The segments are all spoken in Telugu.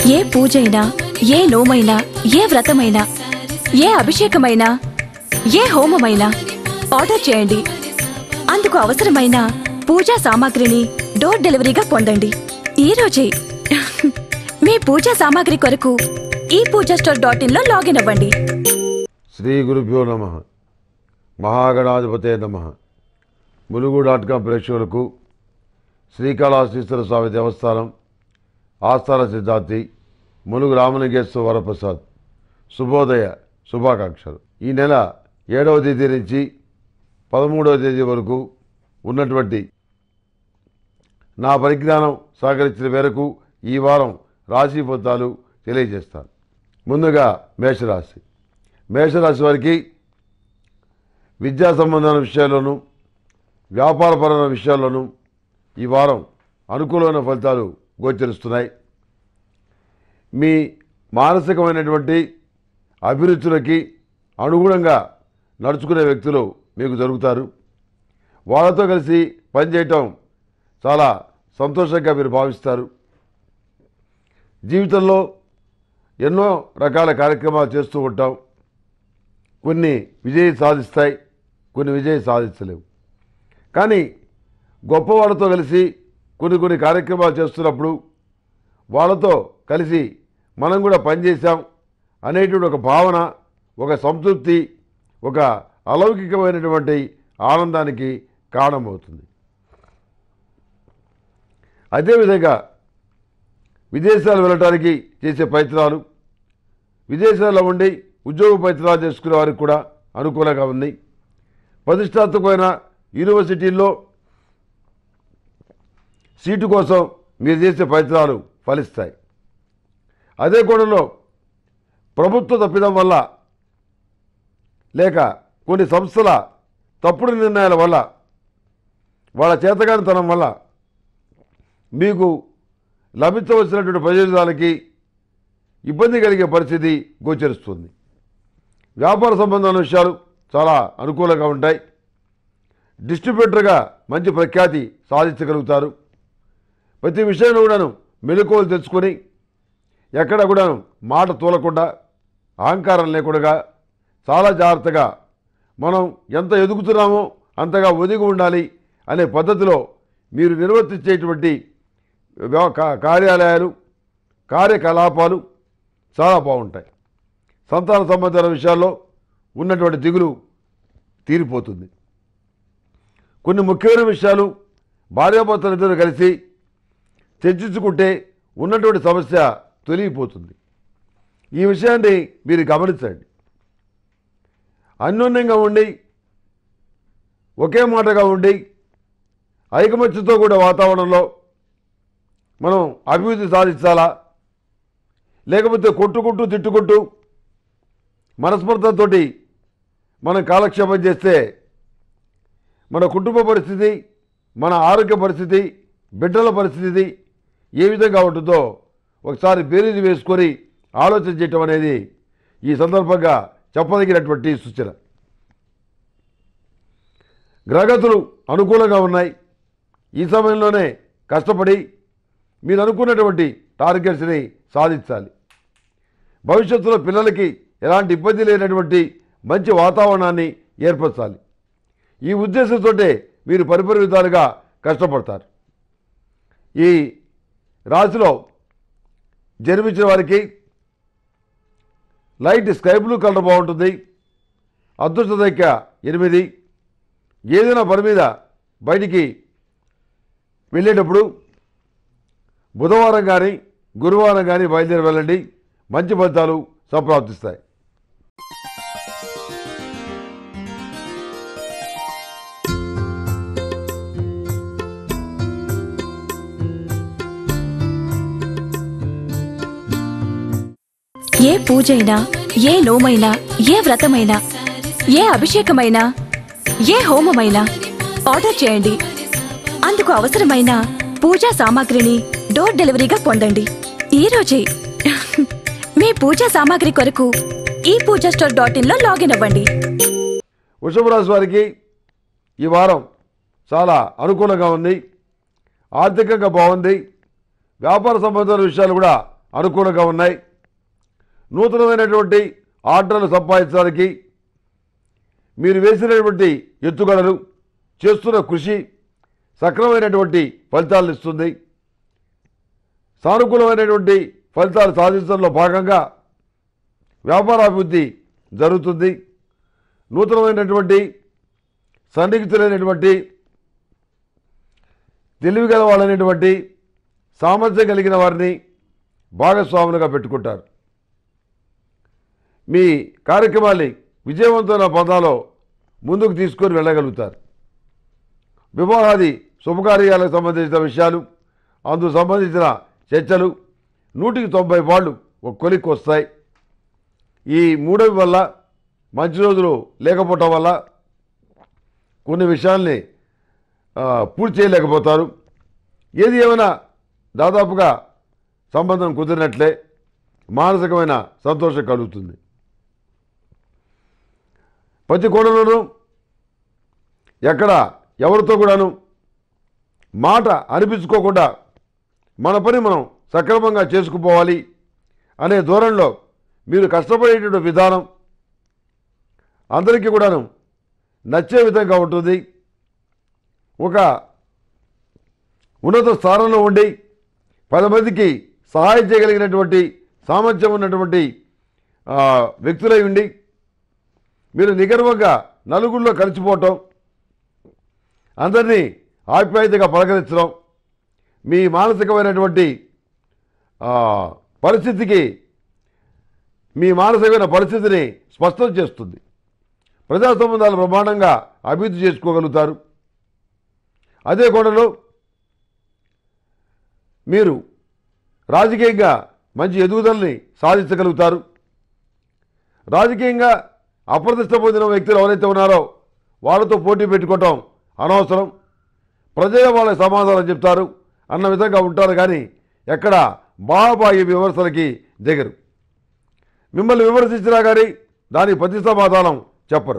ఏ పూజైనా ఏ నోమైనా ఏ వ్రతమైనా ఏ అభిషేకమైనా ఏ హోమమైనా ఆర్డర్ చేయండి అందుకు అవసరమైన పూజా సామాగ్రిని డోర్ డెలివరీగా పొందండి ఈ రోజే మీ పూజా సామాగ్రి కొరకు ఈ పూజా స్టోర్ డాట్ ఇన్ లో లాగిన్ అవ్వండి శ్రీ గురుభ్యో నమ మహాగణాధిపతే నమ ములుగు డాట్ కాం ప్రేక్షకులకు శ్రీకాళహస్తీశ్వర స్వామి దేవస్థానం ఆస్థాన సిద్ధార్థి ములుగు రామలింగేశ్వర వరప్రసాద్ శుభోదయ శుభాకాంక్షలు ఈ నెల ఏడవ తేదీ నుంచి పదమూడవ తేదీ వరకు ఉన్నటువంటి నా పరిజ్ఞానం సహకరించిన మేరకు ఈ వారం రాశి ఫలితాలు తెలియజేస్తాను ముందుగా మేషరాశి మేషరాశి వారికి విద్యా సంబంధమైన విషయాల్లోనూ వ్యాపారపరమైన విషయాల్లోనూ ఈ వారం అనుకూలమైన ఫలితాలు గోచరిస్తున్నాయి మీ మానసికమైనటువంటి అభిరుచులకి అనుగుణంగా నడుచుకునే వ్యక్తులు మీకు దొరుకుతారు వాళ్ళతో కలిసి పనిచేయటం చాలా సంతోషంగా మీరు భావిస్తారు జీవితంలో ఎన్నో రకాల కార్యక్రమాలు చేస్తూ ఉంటాం కొన్ని విజయం సాధిస్తాయి కొన్ని విజయం సాధించలేవు కానీ గొప్పవాళ్ళతో కలిసి కొన్ని కొన్ని కార్యక్రమాలు చేస్తున్నప్పుడు వాళ్ళతో కలిసి మనం కూడా పనిచేశాం అనేటువంటి ఒక భావన ఒక సంతృప్తి ఒక అలౌకికమైనటువంటి ఆనందానికి కారణమవుతుంది అదేవిధంగా విదేశాలు వెళ్ళటానికి చేసే ప్రయత్నాలు విదేశాల్లో ఉండి ఉద్యోగ ప్రయత్నాలు చేసుకునే వారికి కూడా అనుకూలంగా ఉంది ప్రతిష్టాత్మకమైన యూనివర్సిటీల్లో సీటు కోసం మీరు చేసే ప్రయత్నాలు ఫలిస్తాయి అదే కోణంలో ప్రభుత్వ తప్పిదం వల్ల లేక కొన్ని సంస్థల తప్పుడు నిర్ణయాల వల్ల వాళ్ళ చేతగానితనం వల్ల మీకు లభించవలసినటువంటి ప్రయోజనాలకి ఇబ్బంది కలిగే పరిస్థితి గోచరిస్తుంది వ్యాపార సంబంధమైన విషయాలు చాలా అనుకూలంగా ఉంటాయి డిస్ట్రిబ్యూటర్గా మంచి ప్రఖ్యాతి సాధించగలుగుతారు ప్రతి విషయంలో కూడాను మెలకువలు తెచ్చుకొని ఎక్కడ కూడాను మాట తూలకుండా అహంకారం లేకుండా చాలా జాగ్రత్తగా మనం ఎంత ఎదుగుతున్నామో అంతగా ఒదిగి ఉండాలి అనే పద్ధతిలో మీరు నిర్వర్తించేటువంటి వ్యవ- కా- కార్యాలయాలు కార్యకలాపాలు చాలా బాగుంటాయి సంతాన సంబంధాల విషయాల్లో ఉన్నటువంటి దిగులు తీరిపోతుంది కొన్ని ముఖ్యమైన విషయాలు భార్యాభర్తలిద్దరూ కలిసి చర్చించుకుంటే ఉన్నటువంటి సమస్య తొలగిపోతుంది ఈ విషయాన్ని మీరు గమనించండి అన్యోన్యంగా ఉండి ఒకే మాటగా ఉండి ఐకమత్యంతో కూడా వాతావరణంలో మనం అభివృద్ధి సాధించాలా లేకపోతే కొట్టుకుంటూ తిట్టుకుంటూ మనస్పర్ధతోటి మనం కాలక్షేపం చేస్తే మన కుటుంబ పరిస్థితి మన ఆరోగ్య పరిస్థితి బిడ్డల పరిస్థితి ఏ విధంగా ఉంటుందో ఒకసారి బేరీజు వేసుకొని ఆలోచన చేయటం అనేది ఈ సందర్భంగా చెప్పదగినటువంటి సూచన గ్రహగతులు అనుకూలంగా ఉన్నాయి ఈ సమయంలోనే కష్టపడి మీరు అనుకున్నటువంటి టార్గెట్స్ని సాధించాలి భవిష్యత్తులో పిల్లలకి ఎలాంటి ఇబ్బంది లేనటువంటి మంచి వాతావరణాన్ని ఏర్పరచాలి ఈ ఉద్దేశంతో మీరు పరిపరి విధాలుగా కష్టపడతారు ఈ రాశిలో జన్మించిన వారికి లైట్ స్కై బ్లూ కలర్ బాగుంటుంది అదృష్ట సంఖ్య ఎనిమిది ఏదైనా పని మీద బయటికి వెళ్ళేటప్పుడు బుధవారం కానీ గురువారం కానీ బయలుదేరి వెళ్ళండి మంచి ఫలితాలు సంప్రాప్తిస్తాయి ఏ పూజైనా ఏ నోమైనా ఏ వ్రతమైనా ఏ అభిషేకమైనా ఏ హోమమైనా ఆర్డర్ చేయండి అందుకు అవసరమైన పూజా సామాగ్రిని డోర్ డెలివరీగా పొందండి ఈ రోజే మీ పూజా సామాగ్రి కొరకు ఈ పూజా స్టోర్ డాట్ ఇన్ లో లాగిన్ అవ్వండి వృషభ రాశి వారికి ఈ వారం చాలా అనుకూలంగా ఉంది ఆర్థికంగా బాగుంది వ్యాపార సంబంధమైన విషయాలు కూడా అనుకూలంగా ఉన్నాయి నూతనమైనటువంటి ఆర్డర్లు సంపాదించడానికి మీరు వేసినటువంటి ఎత్తుగడలు చేస్తున్న కృషి సక్రమైనటువంటి ఫలితాలను ఇస్తుంది సానుకూలమైనటువంటి ఫలితాలు సాధించడంలో భాగంగా వ్యాపారాభివృద్ధి జరుగుతుంది నూతనమైనటువంటి సన్నిహితులైనటువంటి తెలివిగల వాళ్ళైనటువంటి సామర్థ్యం కలిగిన వారిని భాగస్వాములుగా పెట్టుకుంటారు మీ కార్యక్రమాన్ని విజయవంతమైన పదాలో ముందుకు తీసుకొని వెళ్ళగలుగుతారు వివాహాది శుభకార్యాలకు సంబంధించిన విషయాలు అందుకు సంబంధించిన చర్చలు నూటికి తొంభై పాళ్ళు ఒక కొలిక్కి వస్తాయి ఈ మూడవి వల్ల మంచి రోజులు లేకపోవటం వల్ల కొన్ని విషయాల్ని ఆ, పూర్తి చేయలేకపోతారు ఏది ఏమైనా దాదాపుగా సంబంధం కుదిరినట్లే మానసికమైన సంతోషం కలుగుతుంది ప్రతి కోణంలోనూ ఎక్కడ ఎవరితో కూడాను మాట అనిపించుకోకుండా మన పని మనం సక్రమంగా చేసుకుపోవాలి అనే ధోరణిలో మీరు కష్టపడేటువంటి విధానం అందరికీ కూడాను నచ్చే విధంగా ఉంటుంది ఒక ఉన్నత స్థానంలో ఉండి పది మందికి సహాయం చేయగలిగినటువంటి సామర్థ్యం ఉన్నటువంటి ఆ, వ్యక్తులై ఉండి మీరు నిగర్వంగా నలుగురిలో కలిసిపోవటం అందరినీ ఆప్యాయతగా పలకరించడం మీ మానసికమైనటువంటి ఆ, పరిస్థితికి మీ మానసికమైన పరిస్థితిని స్పష్టం చేస్తుంది ప్రజా సంబంధాలు బ్రహ్మాండంగా అభివృద్ధి చేసుకోగలుగుతారు అదే కోణంలో మీరు రాజకీయంగా మంచి ఎదుగుదలని సాధించగలుగుతారు రాజకీయంగా అప్రతిష్ట పొందిన వ్యక్తులు ఎవరైతే ఉన్నారో వాళ్ళతో పోటీ పెట్టుకోవటం అనవసరం ప్రజలే వాళ్ళకి సమాధానం చెప్తారు అన్న విధంగా ఉంటారు కానీ ఎక్కడ బాబాయి విమర్శలకి దిగరు మిమ్మల్ని విమర్శించినా కానీ దానికి ప్రతి సమాధానం చెప్పరు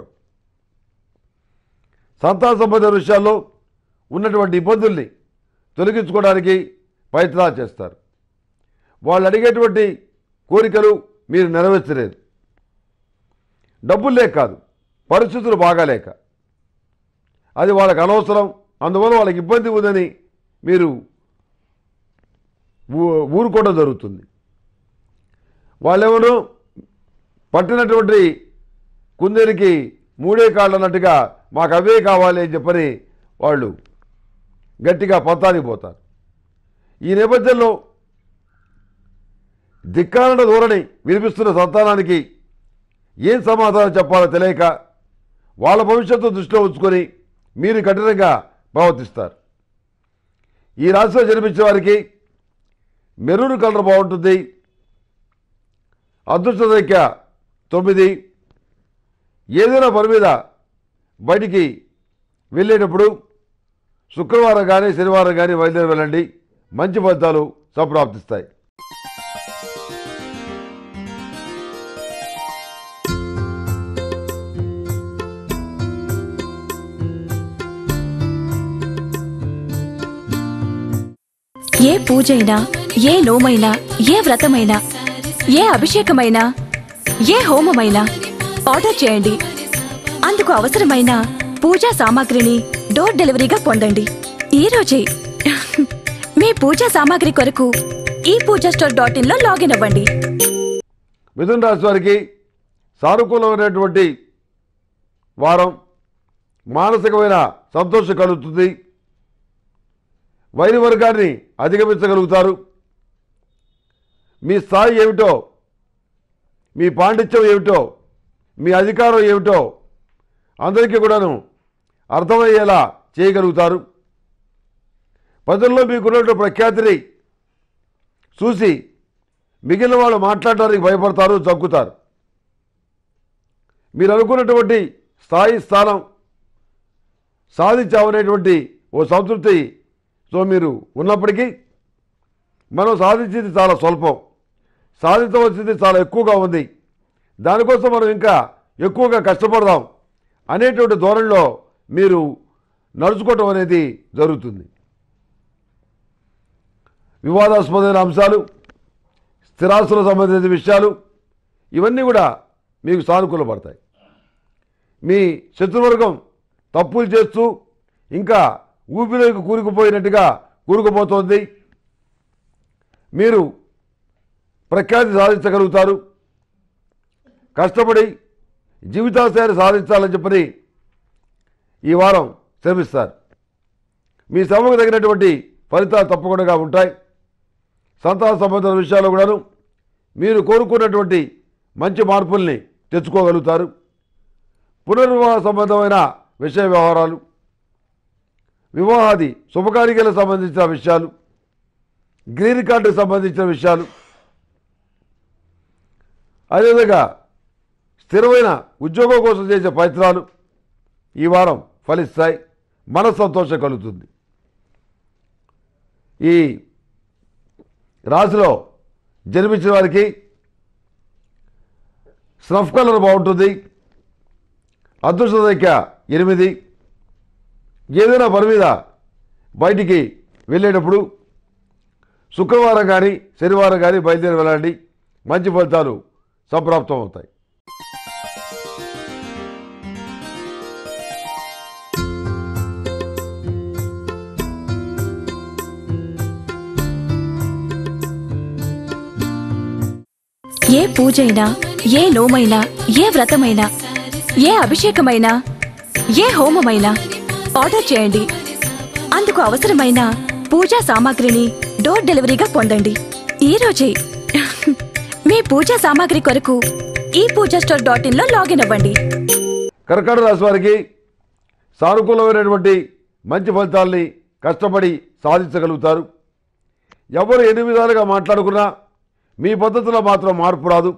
సంతాన సంబంధ విషయాల్లో ఉన్నటువంటి ఇబ్బందుల్ని తొలగించుకోవడానికి ప్రయత్నాలు చేస్తారు వాళ్ళు అడిగేటువంటి కోరికలు మీరు నెరవేర్చలేదు డబ్బులు లేక కాదు పరిస్థితులు బాగాలేక అది వాళ్ళకి అనవసరం అందువల్ల వాళ్ళకి ఇబ్బంది ఉందని మీరు ఊ- ఊరుకోవడం జరుగుతుంది వాళ్ళెవరో పట్టినటువంటి కుందేరికి మూడే కాళ్ళు అన్నట్టుగా మాకు అవే కావాలి అని చెప్పని వాళ్ళు గట్టిగా పత్తానికి పోతారు ఈ నేపథ్యంలో ధిక్కారణ ధోరణి వినిపిస్తున్న సంతానానికి ఏం సమాధానం చెప్పాలో తెలియక వాళ్ళ భవిష్యత్తు దృష్టిలో ఉంచుకొని మీరు కఠినంగా ప్రవర్తిస్తారు ఈ రాశిలో జన్మించిన వారికి మెరూన్ కలర్ బాగుంటుంది అదృష్ట సంఖ్య తొమ్మిది ఏదైనా పని మీద బయటికి వెళ్ళేటప్పుడు శుక్రవారం కానీ శనివారం కానీ బయలుదేరి వెళ్ళండి మంచి ఫలితాలు సంప్రాప్తిస్తాయి ఏ పూజైనా ఏ నోమైనా ఏ వ్రతమైనా ఏ అభిషేకమైనా ఏ హోమమైనా ఆర్డర్ చేయండి అందుకు అవసరమైన పూజా సామాగ్రిని డోర్ డెలివరీగా పొందండి ఈ రోజే మీ పూజా సామాగ్రి కొరకు ఈ పూజా స్టోర్ డాట్ ఇన్ లో లాగిన్ అవ్వండి మిథున రాశి వారికి సానుకూలమైనటువంటి వారం మానసికమైన సంతోషం కలుగుతుంది వైరి వర్గాన్ని అధిగమించగలుగుతారు మీ స్థాయి ఏమిటో మీ పాండిత్యం ఏమిటో మీ అధికారం ఏమిటో అందరికీ కూడాను అర్థమయ్యేలా చేయగలుగుతారు ప్రజల్లో మీకున్నటువంటి ప్రఖ్యాతిని చూసి మిగిలిన వాళ్ళు మాట్లాడడానికి భయపడతారు తగ్గుతారు మీరు అనుకున్నటువంటి స్థాయి స్థానం సాధించామనేటువంటి ఓ సంతృప్తితో మీరు ఉన్నప్పటికీ మనం సాధించింది చాలా స్వల్పం సాధించవలసింది చాలా ఎక్కువగా ఉంది దానికోసం మనం ఇంకా ఎక్కువగా కష్టపడదాం అనేటువంటి ధోరణిలో మీరు నడుచుకోవటం అనేది జరుగుతుంది వివాదాస్పదమైన అంశాలు స్థిరాస్తులకు సంబంధించిన విషయాలు ఇవన్నీ కూడా మీకు సానుకూల పడతాయి మీ శత్రువర్గం తప్పులు చేస్తూ ఇంకా ఊపిలోకి కూరుకుపోయినట్టుగా కూరుకుపోతోంది మీరు ప్రఖ్యాతి సాధించగలుగుతారు కష్టపడి జీవితాశయాన్ని సాధించాలని చెప్పని ఈ వారం శ్రమిస్తారు మీ శ్రమకు తగినటువంటి ఫలితాలు తప్పకుండా ఉంటాయి సంతాన సంబంధ విషయాల్లో కూడాను మీరు కోరుకున్నటువంటి మంచి మార్పుల్ని తెచ్చుకోగలుగుతారు పునర్వివాహ సంబంధమైన విషయ వ్యవహారాలు వివాహాది శుభకార్యాలకు సంబంధించిన విషయాలు గ్రీన్ కార్డుకు సంబంధించిన విషయాలు అదేవిధంగా స్థిరమైన ఉద్యోగం కోసం చేసే ప్రయత్నాలు ఈ వారం ఫలిస్తాయి మన సంతోషం కలుగుతుంది ఈ రాశిలో జన్మించిన వారికి స్నఫ్ కలర్ బాగుంటుంది అదృష్ట సంఖ్య ఎనిమిది ఏదైనా పని మీద బయటికి వెళ్ళేటప్పుడు శుక్రవారం కానీ శనివారం కానీ బయలుదేరి వెళ్ళండి మంచి ఫలితాలు సంప్రాప్తం అవుతాయి ఏ పూజైనా ఏ నోమైనా ఏ వ్రతమైనా ఏ అభిషేకమైనా ఏ హోమమైనా ఆర్డర్ చేయండి అందుకు అవసరమైన పూజా సామాగ్రిని డోర్ డెలివరీగా పొందండి ఈ రోజే మీ పూజా సామాగ్రి కొరకు ఈ పూజా స్టోర్ డాట్ ఇన్ లో లాగిన్ అవ్వండి కర్కాటక రాశి వారికి సానుకూలమైనటువంటి మంచి ఫలితాల్ని కష్టపడి సాధించగలుగుతారు ఎవరు ఎన్ని విధాలుగా మాట్లాడుకున్నా మీ పద్ధతిలో మాత్రం మార్పు రాదు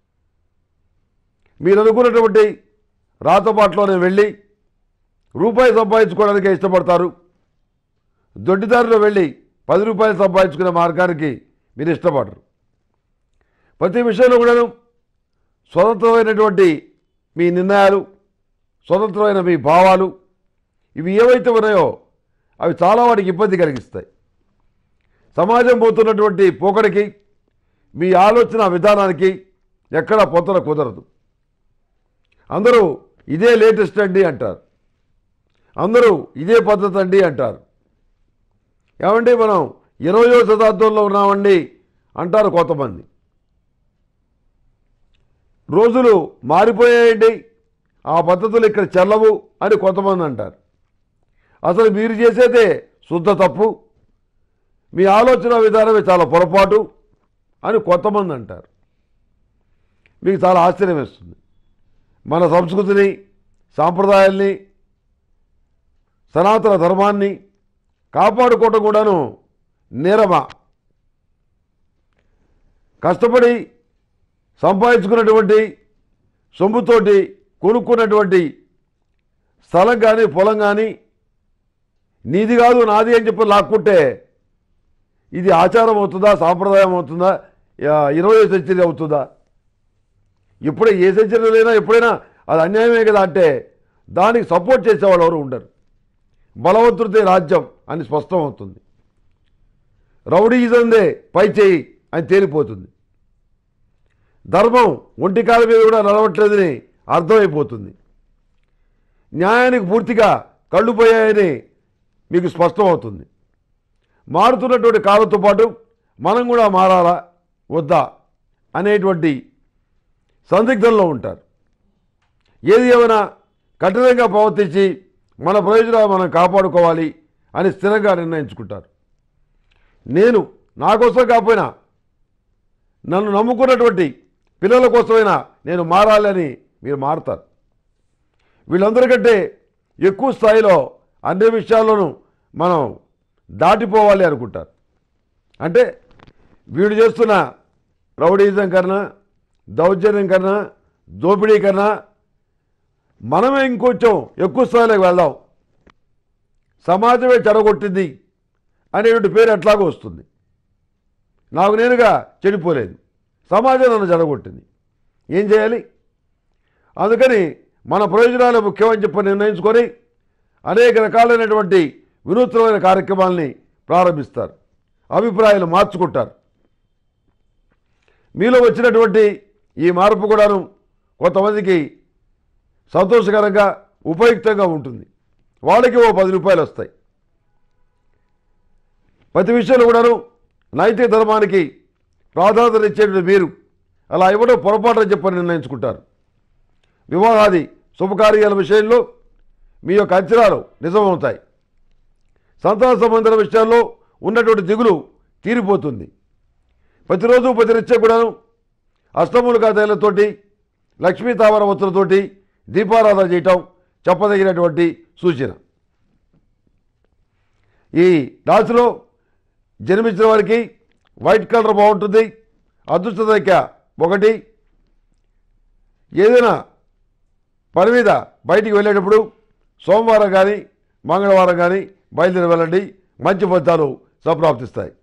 మీరు అనుకున్నటువంటి రాతపాట్లోనే వెళ్ళి రూపాయి సంపాదించుకోవడానికి ఇష్టపడతారు దొడ్డిదారిలో వెళ్ళి పది రూపాయలు సంపాదించుకునే మార్గానికి మీరు ఇష్టపడరు ప్రతి విషయంలో కూడాను స్వతంత్రమైనటువంటి మీ నిర్ణయాలు స్వతంత్రమైన మీ భావాలు ఇవి ఏవైతే ఉన్నాయో అవి చాలా వాడికి ఇబ్బంది కలిగిస్తాయి సమాజం పోతున్నటువంటి పోకడికి మీ ఆలోచన విధానానికి ఎక్కడా పొంతన కుదరదు అందరూ ఇదే లేటెస్ట్ అండి అంటారు అందరూ ఇదే పద్ధతి అండి అంటారు ఏమండి మనం ఇరవయో శతాబ్దంలో ఉన్నామండి అంటారు కొంతమంది రోజులు మారిపోయాయండి ఆ పద్ధతులు ఇక్కడ చెల్లవు అని కొంతమంది అంటారు అసలు మీరు చేసేదే శుద్ధ తప్పు మీ ఆలోచన విధానమే చాలా పొరపాటు అని కొంతమంది అంటారు మీకు చాలా ఆశ్చర్యం వేస్తుంది మన సంస్కృతిని సాంప్రదాయాల్ని సనాతన ధర్మాన్ని కాపాడుకోవటం కూడాను నేరమా కష్టపడి సంపాదించుకున్నటువంటి సొమ్ముతోటి కొనుక్కున్నటువంటి స్థలం కానీ పొలం కానీ నీది కాదు నాది అని చెప్పి లాక్కుంటే ఇది ఆచారం అవుతుందా సాంప్రదాయం అవుతుందా యా- ఇరవై సెంచరీ అవుతుందా ఇప్పుడే ఏ సెంచరీలైనా ఎప్పుడైనా అది అన్యాయమే కదా అంటే దానికి సపోర్ట్ చేసేవాళ్ళు ఎవరు ఉండరు బలవంతుడితే రాజ్యం అని స్పష్టం అవుతుంది రౌడీజందే పై చేయి అని తేలిపోతుంది ధర్మం ఒంటి కాల మీద కూడా నడవట్లేదని అర్థమైపోతుంది న్యాయానికి పూర్తిగా కళ్ళు పోయాయని మీకు స్పష్టం అవుతుంది మారుతున్నటువంటి కాలంతో పాటు మనం కూడా మారాలా వద్దా అనేటువంటి సందిగ్ధంలో ఉంటారు ఏది ఏమైనా కఠినంగా ప్రవర్తించి మన ప్రయోజనాలు మనం కాపాడుకోవాలి అని స్థిరంగా నిర్ణయించుకుంటారు నేను నా కోసం కాకపోయినా నన్ను నమ్ముకున్నటువంటి పిల్లల కోసమైనా నేను మారాలని మీరు మారుతారు వీళ్ళందరికంటే ఎక్కువ స్థాయిలో అన్ని విషయాల్లోనూ మనం దాటిపోవాలి అనుకుంటారు అంటే వీడు చేస్తున్న రౌడీజం కన్నా దౌర్జన్యం కన్నా దోపిడీ కన్నా మనమే ఇంకొంచెం ఎక్కువ స్థాయిలోకి వెళ్దాం సమాజమే చెడగొట్టింది అనేటువంటి పేరు ఎట్లాగో వస్తుంది నాకు నేనుగా చెడిపోలేదు సమాజం నన్ను చెడగొట్టింది ఏం చేయాలి అందుకని మన ప్రయోజనాలు ముఖ్యమని చెప్పి నిర్ణయించుకొని అనేక రకాలైనటువంటి వినూత్నమైన కార్యక్రమాల్ని ప్రారంభిస్తారు అభిప్రాయాలు మార్చుకుంటారు మీలో వచ్చినటువంటి ఈ మార్పు కూడాను కొంతమందికి సంతోషకరంగా ఉపయుక్తంగా ఉంటుంది వాళ్ళకి ఓ పది రూపాయలు వస్తాయి ప్రతి విషయంలో కూడాను నైతిక ధర్మానికి ప్రాధాన్యత ఇచ్చేటువంటి మీరు అలా ఇవ్వడం పొరపాటు అని చెప్పని నిర్ణయించుకుంటారు వివాహాది శుభకార్యాల విషయంలో మీ యొక్క అంచనాలు నిజమవుతాయి సంతాన సంబంధాల విషయాల్లో ఉన్నటువంటి దిగులు తీరిపోతుంది ప్రతిరోజు ప్రతినిత్యం కూడాను అష్టములుగా తైలతోటి లక్ష్మీ తామర ఒత్తులతోటి దీపారాధన చేయటం చెప్పదగినటువంటి సూచన ఈ రాశిలో జన్మించిన వారికి వైట్ కలర్ బాగుంటుంది అదృష్ట సంఖ్య ఒకటి ఏదైనా పని మీద బయటికి వెళ్ళేటప్పుడు సోమవారం కానీ మంగళవారం కానీ బయలుదేరి వెళ్ళండి మంచి ఫలితాలు సంప్రాప్తిస్తాయి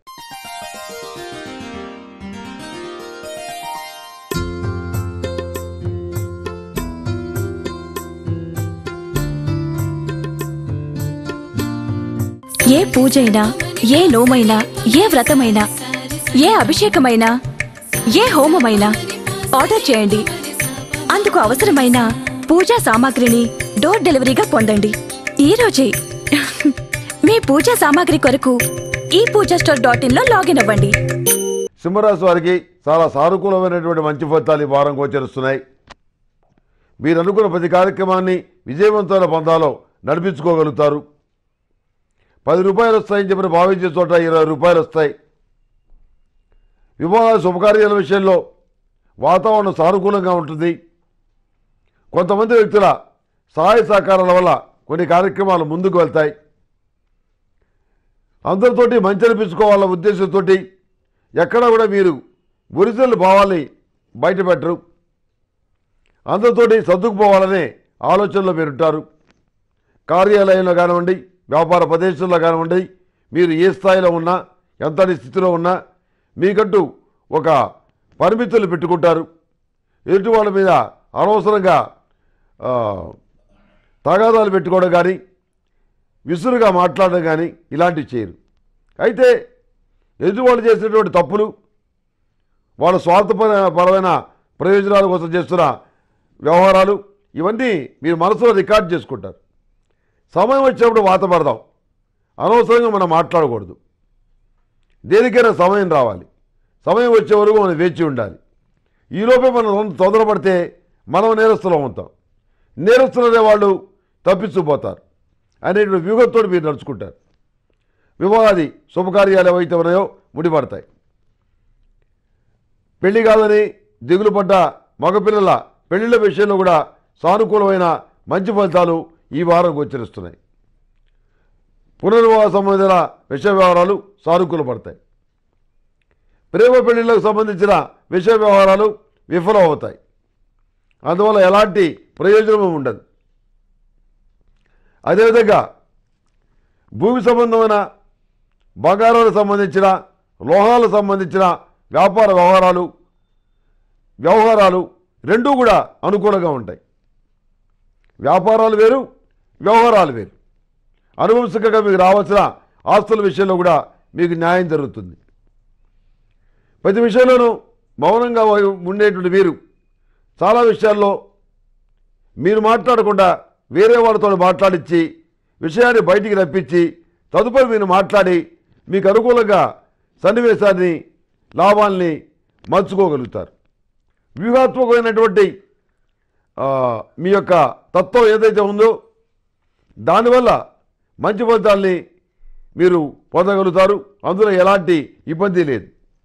ఏ పూజైనా ఏ నోమైనా ఏ వ్రతమైనా ఏ అభిషేకమైనా ఏ హోమమైనా ఆర్డర్ చేయండి అందుకు అవసరమైన పూజా సామాగ్రిని డోర్ డెలివరీగా పొందండి ఈ రోజే మీ పూజా సామాగ్రి కొరకు ఈ పూజా స్టోర్ డాట్ ఇన్ లో లాగిన్ అవ్వండి సింహరాశి వారికి చాలా సానుకూలమైనటువంటి మంచి ఫలితాలు ఈ వారం గోచరిస్తున్నాయి మీరు అనుకున్న ప్రతి కార్యక్రమాన్ని విజయవంతమైన పందాలో నడిపించుకోగలుగుతారు పది రూపాయలు వస్తాయని చెప్పిన భావించే చోట ఇరవై రూపాయలు వస్తాయి వివాహ శుభకార్యాల విషయంలో వాతావరణం సానుకూలంగా ఉంటుంది కొంతమంది వ్యక్తుల సహాయ సహకారాల వల్ల కొన్ని కార్యక్రమాలు ముందుకు వెళ్తాయి అందరితోటి మంచి అనిపించుకోవాలన్న ఉద్దేశంతో ఎక్కడ కూడా మీరు ఒరిజినల్ భావాల్ని బయటపెట్టరు అందరితోటి సర్దుకుపోవాలనే ఆలోచనలో మీరుంటారు కార్యాలయంలో కానివ్వండి వ్యాపార ప్రదేశంలో కానివ్వండి మీరు ఏ స్థాయిలో ఉన్నా ఎంతటి స్థితిలో ఉన్నా మీకంటూ ఒక పరిమితులు పెట్టుకుంటారు ఎదుటి వాళ్ళ మీద అనవసరంగా ఆ, తగాదాలు పెట్టుకోవడం కానీ విసురుగా మాట్లాడడం కానీ ఇలాంటివి చేయరు అయితే ఎదుటివాళ్ళు చేసినటువంటి తప్పులు వాళ్ళ స్వార్థపర పరమైన ప్రయోజనాల కోసం చేస్తున్న వ్యవహారాలు ఇవన్నీ మీరు మనసులో రికార్డ్ చేసుకుంటారు సమయం వచ్చినప్పుడు వాత పడదాం అనవసరంగా మనం మాట్లాడకూడదు దేనికైనా సమయం రావాలి సమయం వచ్చే వరకు మనం వేచి ఉండాలి ఈలోపే మనం తొందరపడితే మనం నేరస్తులం అవుతాం నేరస్తులు అనే వాళ్ళు తప్పించుకుపోతారు అనేటువంటి వ్యూహంతో మీరు నడుచుకుంటారు వివాహాది శుభకార్యాలు ఏవైతే ఉన్నాయో ముడిపడతాయి పెళ్లి కాదని దిగులు పడ్డ మగపిల్లల పెళ్లిళ్ళ విషయంలో కూడా సానుకూలమైన మంచి ఫలితాలు ఈ వారం గోచరిస్తున్నాయి పునర్వివాహ సంబంధించిన విషయ వ్యవహారాలు సానుకూల పడతాయి ప్రేమ పెళ్లిళ్లకు సంబంధించిన విషయ వ్యవహారాలు విఫలం అవుతాయి అందువల్ల ఎలాంటి ప్రయోజనము ఉండదు అదేవిధంగా భూమి సంబంధమైన బంగారాలకు సంబంధించిన లోహాలకు సంబంధించిన వ్యాపార వ్యవహారాలు వ్యవహారాలు రెండూ కూడా అనుకూలంగా ఉంటాయి వ్యాపారాలు వేరు వ్యవహారాలు వేరు అనువంశికంగా మీకు రావాల్సిన ఆస్తుల విషయంలో కూడా మీకు న్యాయం జరుగుతుంది ప్రతి విషయంలోనూ మౌనంగా ఉండేటువంటి మీరు చాలా విషయాల్లో మీరు మాట్లాడకుండా వేరే వాళ్ళతో మాట్లాడించి విషయాన్ని బయటికి రప్పించి తదుపరి మీరు మాట్లాడి మీకు అనుకూలంగా సన్నివేశాన్ని లాభాల్ని మలుచుకోగలుగుతారు వ్యూహాత్మకమైనటువంటి ఆ, మీ యొక్క తత్వం ఏదైతే ఉందో దానివల్ల మంచి ఫలితాల్ని మీరు పొందగలుగుతారు అందులో ఎలాంటి ఇబ్బంది లేదు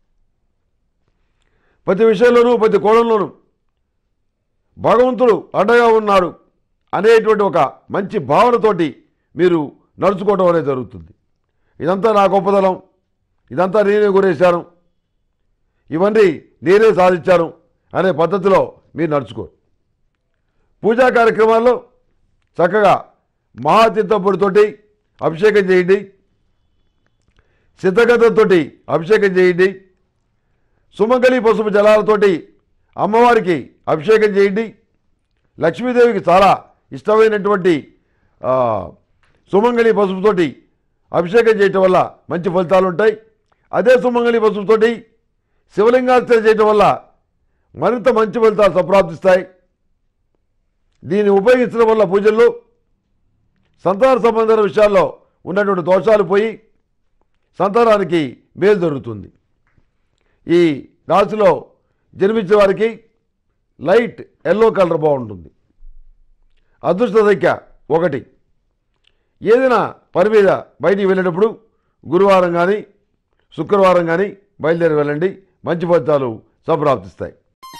ప్రతి విషయంలోనూ ప్రతి కోణంలోనూ భగవంతుడు అండగా ఉన్నాడు అనేటువంటి ఒక మంచి భావనతోటి మీరు నడుచుకోవడం అనేది జరుగుతుంది ఇదంతా నా గొప్పదనం ఇదంతా నేనే గురేశాను ఇవన్నీ నేనే సాధించాను అనే పద్ధతిలో మీరు నడుచుకోరు పూజా కార్యక్రమాల్లో చక్కగా మహాతీర్థపుడితోటి అభిషేకం చేయండి సిద్ధగతంతోటి అభిషేకం చేయండి సుమంగళి పసుపు జలాలతోటి అమ్మవారికి అభిషేకం చేయండి లక్ష్మీదేవికి చాలా ఇష్టమైనటువంటి ఆ, సుమంగళి పసుపుతోటి అభిషేకం చేయటం వల్ల మంచి ఫలితాలు ఉంటాయి అదే సుమంగళి పసుపుతోటి శివలింగార్చన చేయటం వల్ల మరింత మంచి ఫలితాలు సంప్రాప్తిస్తాయి దీన్ని ఉపయోగించడం వల్ల పూజల్లో సంతాన సంబంధమైన విషయాల్లో ఉన్నటువంటి దోషాలు పోయి సంతానానికి మేలు జరుగుతుంది ఈ రాశిలో జన్మించిన వారికి లైట్ ఎల్లో కలర్ బాగుంటుంది అదృష్ట సంఖ్య ఒకటి ఏదైనా పని మీద బయటికి వెళ్ళేటప్పుడు గురువారం కానీ శుక్రవారం కానీ బయలుదేరి వెళ్ళండి మంచి ఫలితాలు సంప్రాప్తిస్తాయి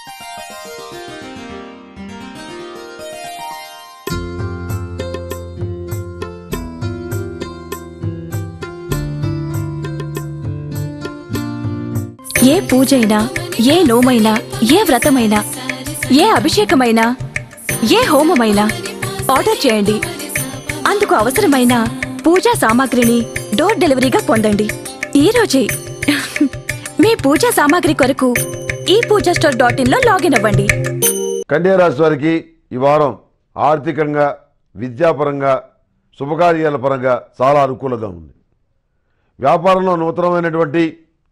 ఏ పూజైనా ఏ నోమైనా ఏ వ్రతమైనా ఏ అభిషేకమైనా ఏ హోమమైనా ఆర్డర్ చేయండి అందుకు అవసరమైన పూజా సామాగ్రిని డోర్ డెలివరీగా పొందండి ఈ రోజే మీ పూజా సామాగ్రి కొరకు ఈ పూజా స్టోర్ డాట్ ఇన్ లో లాగిన్ అవ్వండి కన్యా రాశి వారికి ఈ వారం ఆర్థికంగా విద్యాపరంగా శుభకార్యాల పరంగా చాలా అనుకూలంగా ఉంది వ్యాపారంలో నూతనమైనటువంటి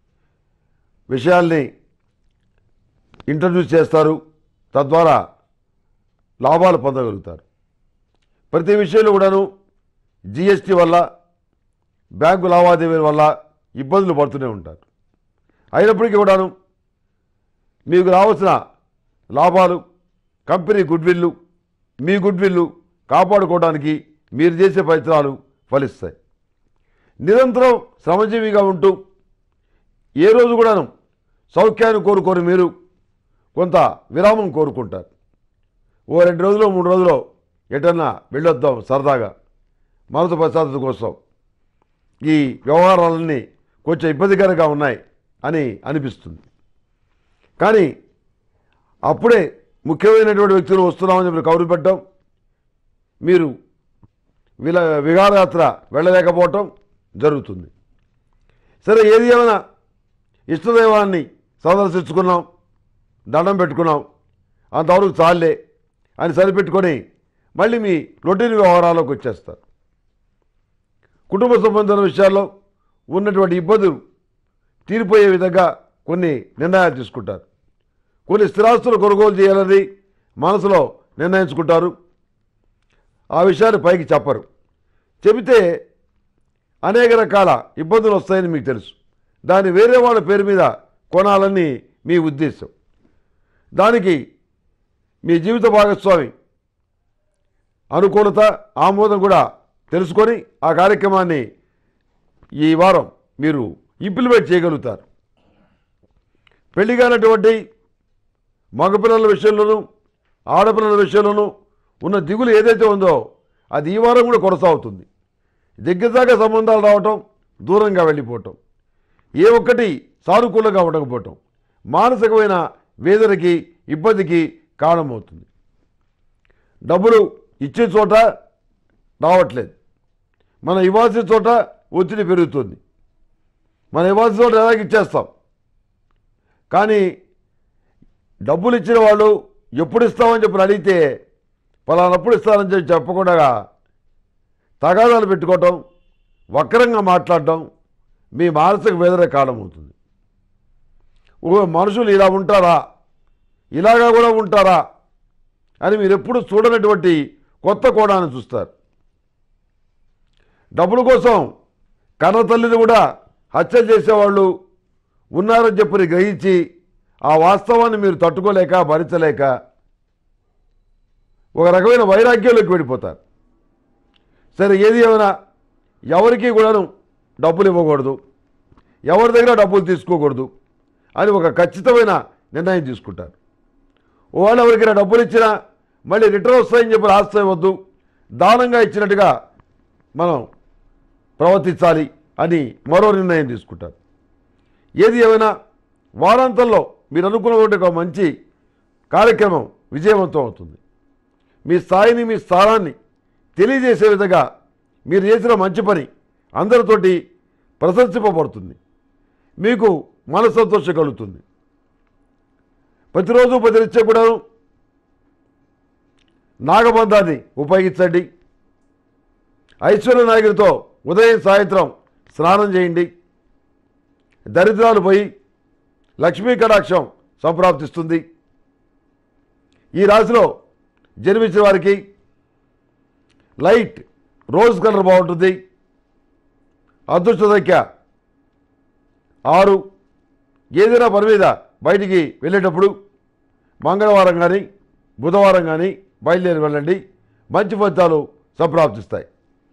విషయాల్ని ఇంట్రడ్యూస్ చేస్తారు తద్వారా లాభాలు పొందగలుగుతారు ప్రతి విషయంలో కూడాను జిఎస్టీ వల్ల బ్యాంకు లావాదేవీల వల్ల ఇబ్బందులు పడుతూనే ఉంటారు అయినప్పటికీ కూడాను మీకు రావాల్సిన లాభాలు కంపెనీ గుడ్విల్లు మీ గుడ్విల్లు కాపాడుకోవడానికి మీరు చేసే ప్రయత్నాలు ఫలిస్తాయి నిరంతరం శ్రమజీవిగా ఉంటూ ఏ రోజు కూడాను సౌఖ్యాన్ని కోరుకొని మీరు కొంత విరామం కోరుకుంటారు ఓ రెండు రోజులు మూడు రోజులు ఎటన్నా వెళ్ళొద్దాం సరదాగా మనసు ప్రశాంతత కోసం ఈ వ్యవహారాలన్నీ కొంచెం ఇబ్బందికరంగా ఉన్నాయి అని అనిపిస్తుంది కానీ అప్పుడే ముఖ్యమైనటువంటి వ్యక్తులు వస్తున్నామని చెప్పి కౌరు పెట్టడం మీరు విల విహారయాత్ర వెళ్ళలేకపోవటం జరుగుతుంది సరే ఏది ఏమైనా ఇష్టదైవాన్ని సందర్శించుకున్నాం దండం పెట్టుకున్నాం అంతవరకు చాలే అని సరిపెట్టుకొని మళ్ళీ మీ రొటీన్ వ్యవహారాల్లోకి వచ్చేస్తారు కుటుంబ సంబంధమైన విషయాల్లో ఉన్నటువంటి ఇబ్బందులు తీరిపోయే విధంగా కొన్ని నిర్ణయాలు తీసుకుంటారు కొన్ని స్థిరాస్తులు కొనుగోలు చేయాలని మనసులో నిర్ణయించుకుంటారు ఆ విషయాన్ని పైకి చెప్పరు చెబితే అనేక రకాల ఇబ్బందులు వస్తాయని మీకు తెలుసు దాన్ని వేరే వాళ్ళ పేరు మీద కొనాలని మీ ఉద్దేశం దానికి మీ జీవిత భాగస్వామి అనుకూలత ఆమోదం కూడా తెలుసుకొని ఆ కార్యక్రమాన్ని ఈ వారం మీరు ఇంప్లిమెంట్ చేయగలుగుతారు పెళ్లి కానటువంటి మగపిల్లల విషయంలోనూ ఆడపిల్లల విషయంలోనూ ఉన్న దిగులు ఏదైతే ఉందో అది ఈ వారం కూడా కొనసాగుతుంది దగ్గరదాకా సంబంధాలు రావటం దూరంగా వెళ్ళిపోవటం ఏ ఒక్కటి సానుకూలంగా ఉండకపోవటం మానసికమైన వేదనకి ఇబ్బందికి కారణమవుతుంది డబ్బులు ఇచ్చే చోట రావట్లేదు మనం ఇవ్వాల్సిన చోట ఒత్తిడి పెరుగుతుంది మనం ఇవ్వాల్సిన చోట ఎలాగ ఇచ్చేస్తాం కానీ డబ్బులు ఇచ్చిన వాళ్ళు ఎప్పుడు ఇస్తామని చెప్పి అడిగితే పలానప్పుడు ఇస్తానని చెప్పి చెప్పకుండా తగాదాలు పెట్టుకోవటం వక్రంగా మాట్లాడటం మీ మానసిక వేదన కారణమవుతుంది ఓ మనుషులు ఇలా ఉంటారా ఇలాగా కూడా ఉంటారా అని మీరు ఎప్పుడు చూడనటువంటి కొత్త కోణాన్ని చూస్తారు డబ్బుల కోసం కన్న తల్లిని కూడా హత్య చేసేవాళ్ళు ఉన్నారని చెప్పని గ్రహించి ఆ వాస్తవాన్ని మీరు తట్టుకోలేక భరించలేక ఒక రకమైన వైరాగ్యంలోకి వెళ్ళిపోతారు సరే ఏది ఏమైనా ఎవరికి కూడాను డబ్బులు ఇవ్వకూడదు ఎవరి దగ్గర డబ్బులు తీసుకోకూడదు అని ఒక ఖచ్చితమైన నిర్ణయం తీసుకుంటారు వాళ్ళు ఎవరికైనా డబ్బులు ఇచ్చినా మళ్ళీ రిటర్న్ వస్తాయని చెప్పి ఆశ వద్దు దానంగా ఇచ్చినట్టుగా మనం ప్రవర్తించాలి అని మరో నిర్ణయం తీసుకుంటారు ఏది ఏమైనా వారాంతంలో మీరు అనుకున్నటువంటి ఒక మంచి కార్యక్రమం విజయవంతం అవుతుంది మీ స్థాయిని మీ స్థానాన్ని తెలియజేసే విధంగా మీరు చేసిన మంచి పని అందరితోటి ప్రశంసింపబడుతుంది మీకు మనస్సంతోషం కలుగుతుంది ప్రతిరోజు ప్రతినిత్యం కూడా నాగబంధాన్ని ఉపయోగించండి ఐశ్వర్య నాయకుడితో ఉదయం సాయంత్రం స్నానం చేయండి దరిద్రాలు పోయి లక్ష్మీ కటాక్షం సంప్రాప్తిస్తుంది ఈ రాశిలో జన్మించిన వారికి లైట్ రోజ్ కలర్ బాగుంటుంది అదృష్ట సంఖ్య ఆరు ఏదైనా పని మీద బయటికి వెళ్ళేటప్పుడు మంగళవారం కానీ బుధవారం కానీ బయలుదేరి వెళ్ళండి మంచి ఫలితాలు సంప్రాప్తిస్తాయి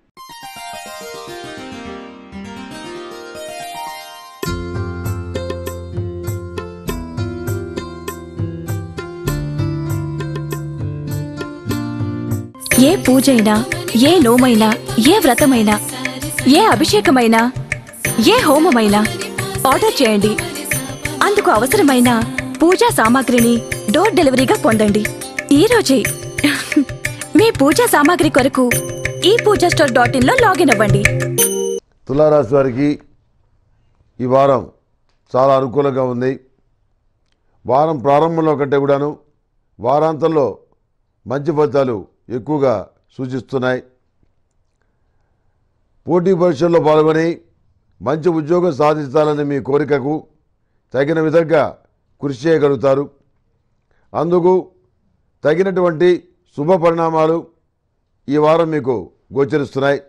ఏ పూజైనా ఏ నోమైనా ఏ వ్రతమైనా ఏ అభిషేకమైనా ఏ హోమమైనా ఆర్డర్ చేయండి అందుకు అవసరమైన పూజా సామాగ్రిని డోర్ డెలివరీగా పొందండి ఈ రోజే మీ పూజా సామాగ్రి కొరకు ఈ పూజా స్టోర్ డాట్ ఇన్ లో లాగిన్ అవ్వండి తులారాశి వారికి ఈ వారం చాలా అనుకూలంగా ఉంది వారం ప్రారంభంలో కంటే కూడాను వారాంతంలో మంచి ఫలితాలు ఎక్కువగా సూచిస్తున్నాయి పోటీ పరీక్షల్లో పాల్గొని మంచి ఉద్యోగం సాధించాలని మీ కోరికకు తగిన విధంగా కృషి చేయగలుగుతారు అందుకు తగినటువంటి శుభ పరిణామాలు ఈ వారం మీకు గోచరిస్తున్నాయి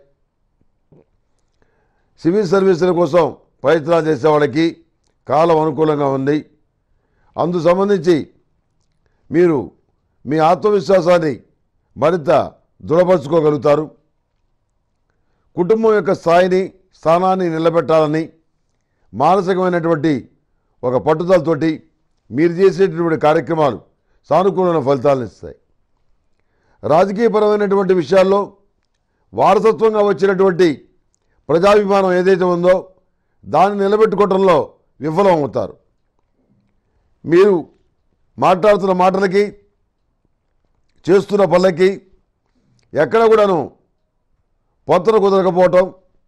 సివిల్ సర్వీసుల కోసం ప్రయత్నాలు చేసే వాళ్ళకి కాలం అనుకూలంగా ఉంది అందు సంబంధించి మీరు మీ ఆత్మవిశ్వాసాన్ని మరింత దృఢపరచుకోగలుగుతారు కుటుంబం యొక్క స్థాయిని స్థానాన్ని నిలబెట్టాలని మానసికమైనటువంటి ఒక పట్టుదలతోటి మీరు చేసేటటువంటి కార్యక్రమాలు సానుకూలమైన ఫలితాలను ఇస్తాయి రాజకీయపరమైనటువంటి విషయాల్లో వారసత్వంగా వచ్చినటువంటి ప్రజాభిమానం ఏదైతే ఉందో దాన్ని నిలబెట్టుకోవడంలో విఫలం అవుతారు మీరు మాట్లాడుతున్న మాటలకి చేస్తున్న పనులకి ఎక్కడ కూడాను పొత్తన కుదరకపోవటం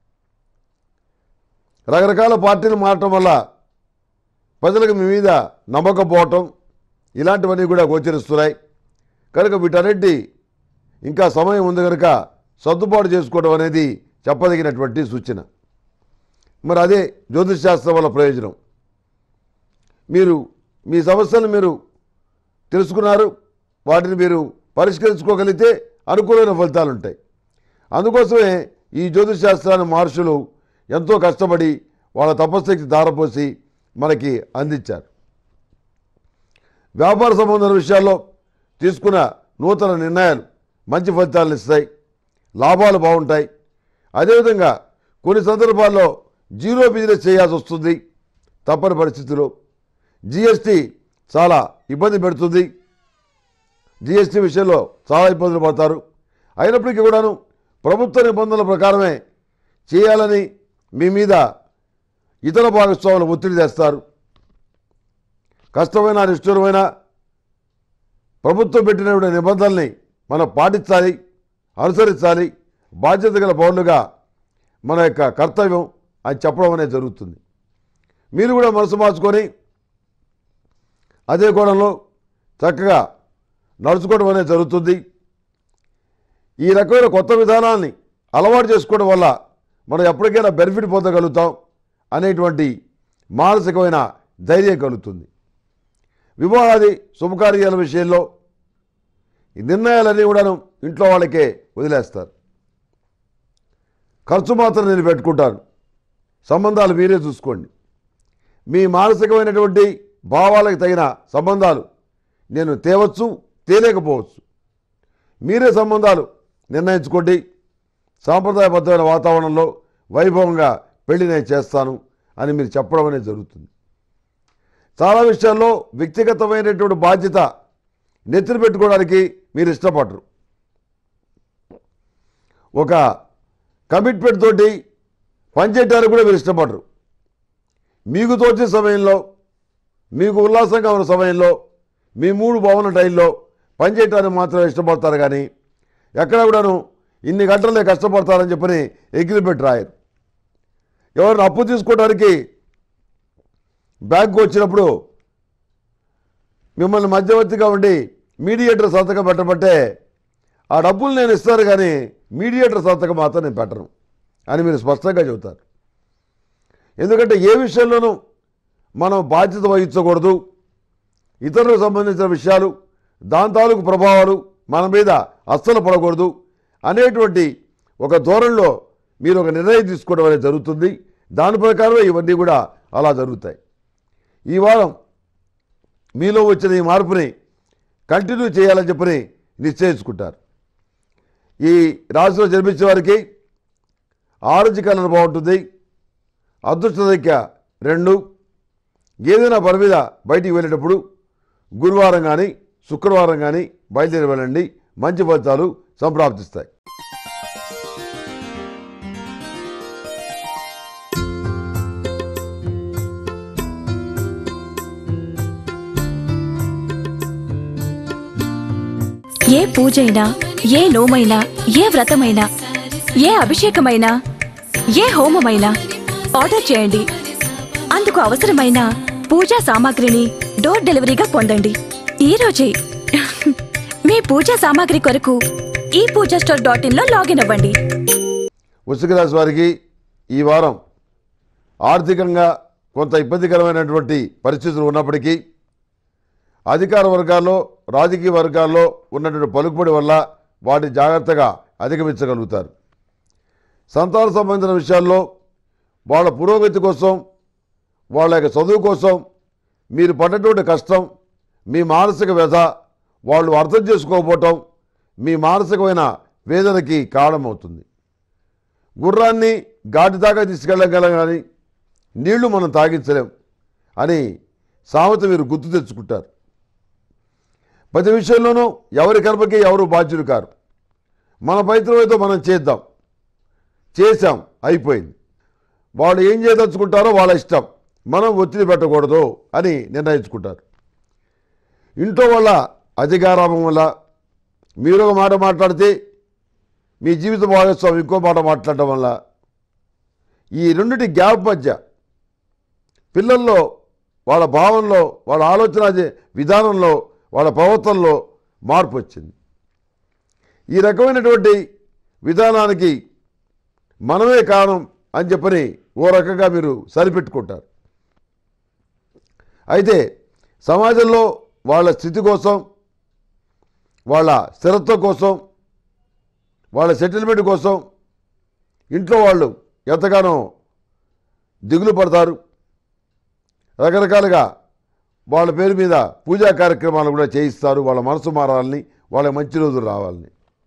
రకరకాల పార్టీలు మారటం వల్ల ప్రజలకు మీ మీద నమ్మకపోవటం ఇలాంటివన్నీ కూడా గోచరిస్తున్నాయి కనుక వీటన్నిటి ఇంకా సమయం ఉంది కనుక సర్దుబాటు చేసుకోవడం అనేది చెప్పదగినటువంటి సూచన మరి అదే జ్యోతిష్ శాస్త్రం వల్ల ప్రయోజనం మీరు మీ సమస్యలను మీరు తెలుసుకున్నారు వాటిని మీరు పరిష్కరించుకోగలిగితే అనుకూలమైన ఫలితాలు ఉంటాయి అందుకోసమే ఈ జ్యోతిష్ శాస్త్రాన్ని మహర్షులు ఎంతో కష్టపడి వాళ్ళ తపశక్తి ధారపోసి మనకి అందించారు వ్యాపార సంబంధమైన విషయాల్లో తీసుకున్న నూతన నిర్ణయాలు మంచి ఫలితాలను ఇస్తాయి లాభాలు బాగుంటాయి అదేవిధంగా కొన్ని సందర్భాల్లో జీరో బిజినెస్ చేయాల్సి వస్తుంది తప్పని పరిస్థితిలో జిఎస్టీ చాలా ఇబ్బంది పెడుతుంది జిఎస్టీ విషయంలో చాలా ఇబ్బందులు పడతారు అయినప్పటికీ కూడాను ప్రభుత్వ నిబంధనల ప్రకారమే చేయాలని మీ మీద ఇతర భాగస్వాములు ఒత్తిడి తెస్తారు కష్టమైన నిష్ఠురమైన ప్రభుత్వం పెట్టినటువంటి నిబంధనల్ని మనం పాటించాలి అనుసరించాలి బాధ్యత గల పౌరులుగా మన యొక్క కర్తవ్యం అని చెప్పడం అనేది జరుగుతుంది మీరు కూడా మనసు మార్చుకొని అదే కోణంలో చక్కగా నడుచుకోవడం అనేది జరుగుతుంది ఈ రకమైన కొత్త విధానాన్ని అలవాటు చేసుకోవడం వల్ల మనం ఎప్పటికైనా బెనిఫిట్ పొందగలుగుతాం అనేటువంటి మానసికమైన ధైర్యం కలుగుతుంది వివాహాది శుభకార్యాల విషయంలో ఈ నిర్ణయాలన్నీ కూడాను ఇంట్లో వాళ్ళకే వదిలేస్తారు ఖర్చు మాత్రం నేను పెట్టుకుంటాను సంబంధాలు మీరే చూసుకోండి మీ మానసికమైనటువంటి భావాలకు తగిన సంబంధాలు నేను తేవచ్చు తేలేకపోవచ్చు మీరే సంబంధాలు నిర్ణయించుకోండి సాంప్రదాయబద్ధమైన వాతావరణంలో వైభవంగా పెళ్లి నేను చేస్తాను అని మీరు చెప్పడం అనేది జరుగుతుంది చాలా విషయాల్లో వ్యక్తిగతమైనటువంటి బాధ్యత నెత్తిన పెట్టుకోవడానికి మీరు ఇష్టపడరు ఒక కమిట్మెంట్ తోటి పనిచేయడానికి కూడా మీరు ఇష్టపడరు మీకు తోచే సమయంలో మీకు ఉల్లాసంగా ఉన్న సమయంలో మీ మూడు బాగున్న టైంలో పనిచేయటానికి మాత్రమే ఇష్టపడతారు కానీ ఎక్కడ కూడాను ఇన్ని గంటలే కష్టపడతారని చెప్పని అగ్రిమెంట్ రాయరు ఎవరిని అప్పు తీసుకోవడానికి బ్యాంకు వచ్చినప్పుడు మిమ్మల్ని మధ్యవర్తిగా ఉండి మీడియేటర్ సంతకం పెట్టమంటే ఆ డబ్బులు నేను ఇస్తాను కానీ మీడియేటర్ సంతకం మాత్రం నేను పెట్టను అని మీరు స్పష్టంగా చెబుతారు ఎందుకంటే ఏ విషయంలోనూ మనం బాధ్యత వహించకూడదు ఇతరులకు సంబంధించిన విషయాలు దాని తాలూకు ప్రభావాలు మన మీద అస్సలు పడకూడదు అనేటువంటి ఒక ధోరణిలో మీరు ఒక నిర్ణయం తీసుకోవడం అనేది జరుగుతుంది దాని ప్రకారమే ఇవన్నీ కూడా అలా జరుగుతాయి ఈ వారం మీలో వచ్చిన ఈ మార్పుని కంటిన్యూ చేయాలని చెప్పని నిశ్చయించుకుంటారు ఈ రాశిలో జన్మించే వారికి ఆరెంజ్ కలర్ బాగుంటుంది అదృష్ట సంఖ్య రెండు ఏదైనా పని మీద బయటికి వెళ్ళేటప్పుడు గురువారం కానీ శుక్రవారం కానీ బయలుదేరి వెళ్ళండి మంచి ఫలితాలు సంప్రాప్తిస్తాయి ఏ పూజైనా ఏ నోమైనా ఏ వ్రతమైనా ఏ అభిషేకమైనా ఏ హోమమైనా ఆర్డర్ చేయండి అందుకు అవసరమైన పూజా సామాగ్రిని డోర్ డెలివరీగా పొందండి ఈ రోజే మీ పూజా సామాగ్రి కొరకు ఈ పూజా స్టోర్ డాట్ ఇన్ లో లాగిన్ అవ్వండి వృశ్చిక రాశి వారికి ఈ వారం ఆర్థికంగా కొంత ఇబ్బందికరమైనటువంటి పరిస్థితులు ఉన్నప్పటికీ అధికార వర్గాల్లో రాజకీయ వర్గాల్లో ఉన్నటువంటి పలుకుబడి వల్ల వాటి జాగ్రత్తగా అధిగమించగలుగుతారు సంతాన సంబంధించిన విషయాల్లో వాళ్ళ పురోగతి కోసం వాళ్ళ యొక్క చదువు కోసం మీరు పడ్డటువంటి కష్టం మీ మానసిక వ్యధ వాళ్ళు అర్థం చేసుకోకపోవటం మీ మానసికమైన వేదనకి కారణమవుతుంది గుర్రాన్ని ఘాటి దాకా తీసుకెళ్ళగలం కానీ నీళ్లు మనం తాగించలేం అని సామెత మీరు గుర్తు తెచ్చుకుంటారు ప్రతి విషయంలోనూ ఎవరి కర్మకి ఎవరు బాధ్యులు కారు మన ప్రయత్నం ఏదో మనం చేద్దాం చేశాం అయిపోయింది వాళ్ళు ఏం చేయదలుచుకుంటారో వాళ్ళ ఇష్టం మనం ఒత్తిడి పెట్టకూడదు అని నిర్ణయించుకుంటారు ఇంట్లో వల్ల అధికారాభం వల్ల మీరు ఒక మాట మాట్లాడితే మీ జీవిత భాగస్వామి ఇంకో మాట మాట్లాడటం వల్ల ఈ రెండిటి గ్యాప్ మధ్య పిల్లల్లో వాళ్ళ భావంలో వాళ్ళ ఆలోచన చే- విధానంలో వాళ్ళ ప్రవర్తనలో మార్పు వచ్చింది ఈ రకమైనటువంటి విధానానికి మనమే కారణం అని చెప్పని ఓ రకంగా మీరు సరిపెట్టుకుంటారు అయితే సమాజంలో వాళ్ళ స్థితి కోసం వాళ్ళ స్థిరత్వం కోసం వాళ్ళ సెటిల్మెంట్ కోసం ఇంట్లో వాళ్ళు ఎంతగానో దిగులు పడతారు రకరకాలుగా వాళ్ళ పేరు మీద పూజా కార్యక్రమాలు కూడా చేయిస్తారు వాళ్ళ మనసు మారాలని వాళ్ళ మంచి రోజులు రావాలని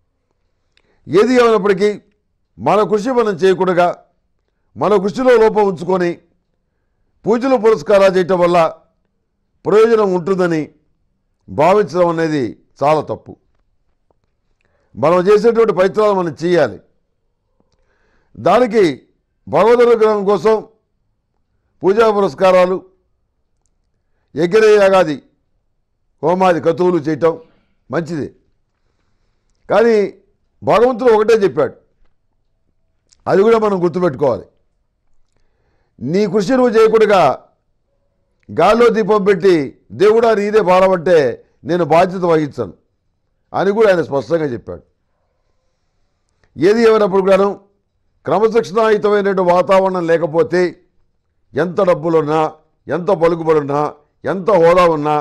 ఏది ఏమైనప్పటికీ మన కృషి మనం చేయకుండా మన కృషిలో లోపం ఉంచుకొని పూజలు పురస్కారాలు చేయటం వల్ల ప్రయోజనం ఉంటుందని భావించడం అనేది చాలా తప్పు మనం చేసేటువంటి ప్రయత్నాలు మనం చేయాలి దానికి భగవద్ అనుగ్రహం కోసం పూజా పురస్కారాలు యజ్ఞయాగాది హోమాది కతువులు చేయటం మంచిది కానీ భగవంతుడు ఒకటే చెప్పాడు అది కూడా మనం గుర్తుపెట్టుకోవాలి నీ కృషి నువ్వు చేయకుండా గాల్లో దీపం పెట్టి దేవుడా నీదే భారమంటే నేను బాధ్యత వహించను అని కూడా ఆయన స్పష్టంగా చెప్పాడు ఏది ఏమైనప్పుడు కూడాను క్రమశిక్షణాయుతమైనటువంటి వాతావరణం లేకపోతే ఎంత డబ్బులున్నా ఎంత పలుకుబడున్నా ఎంత హోదా ఉన్నా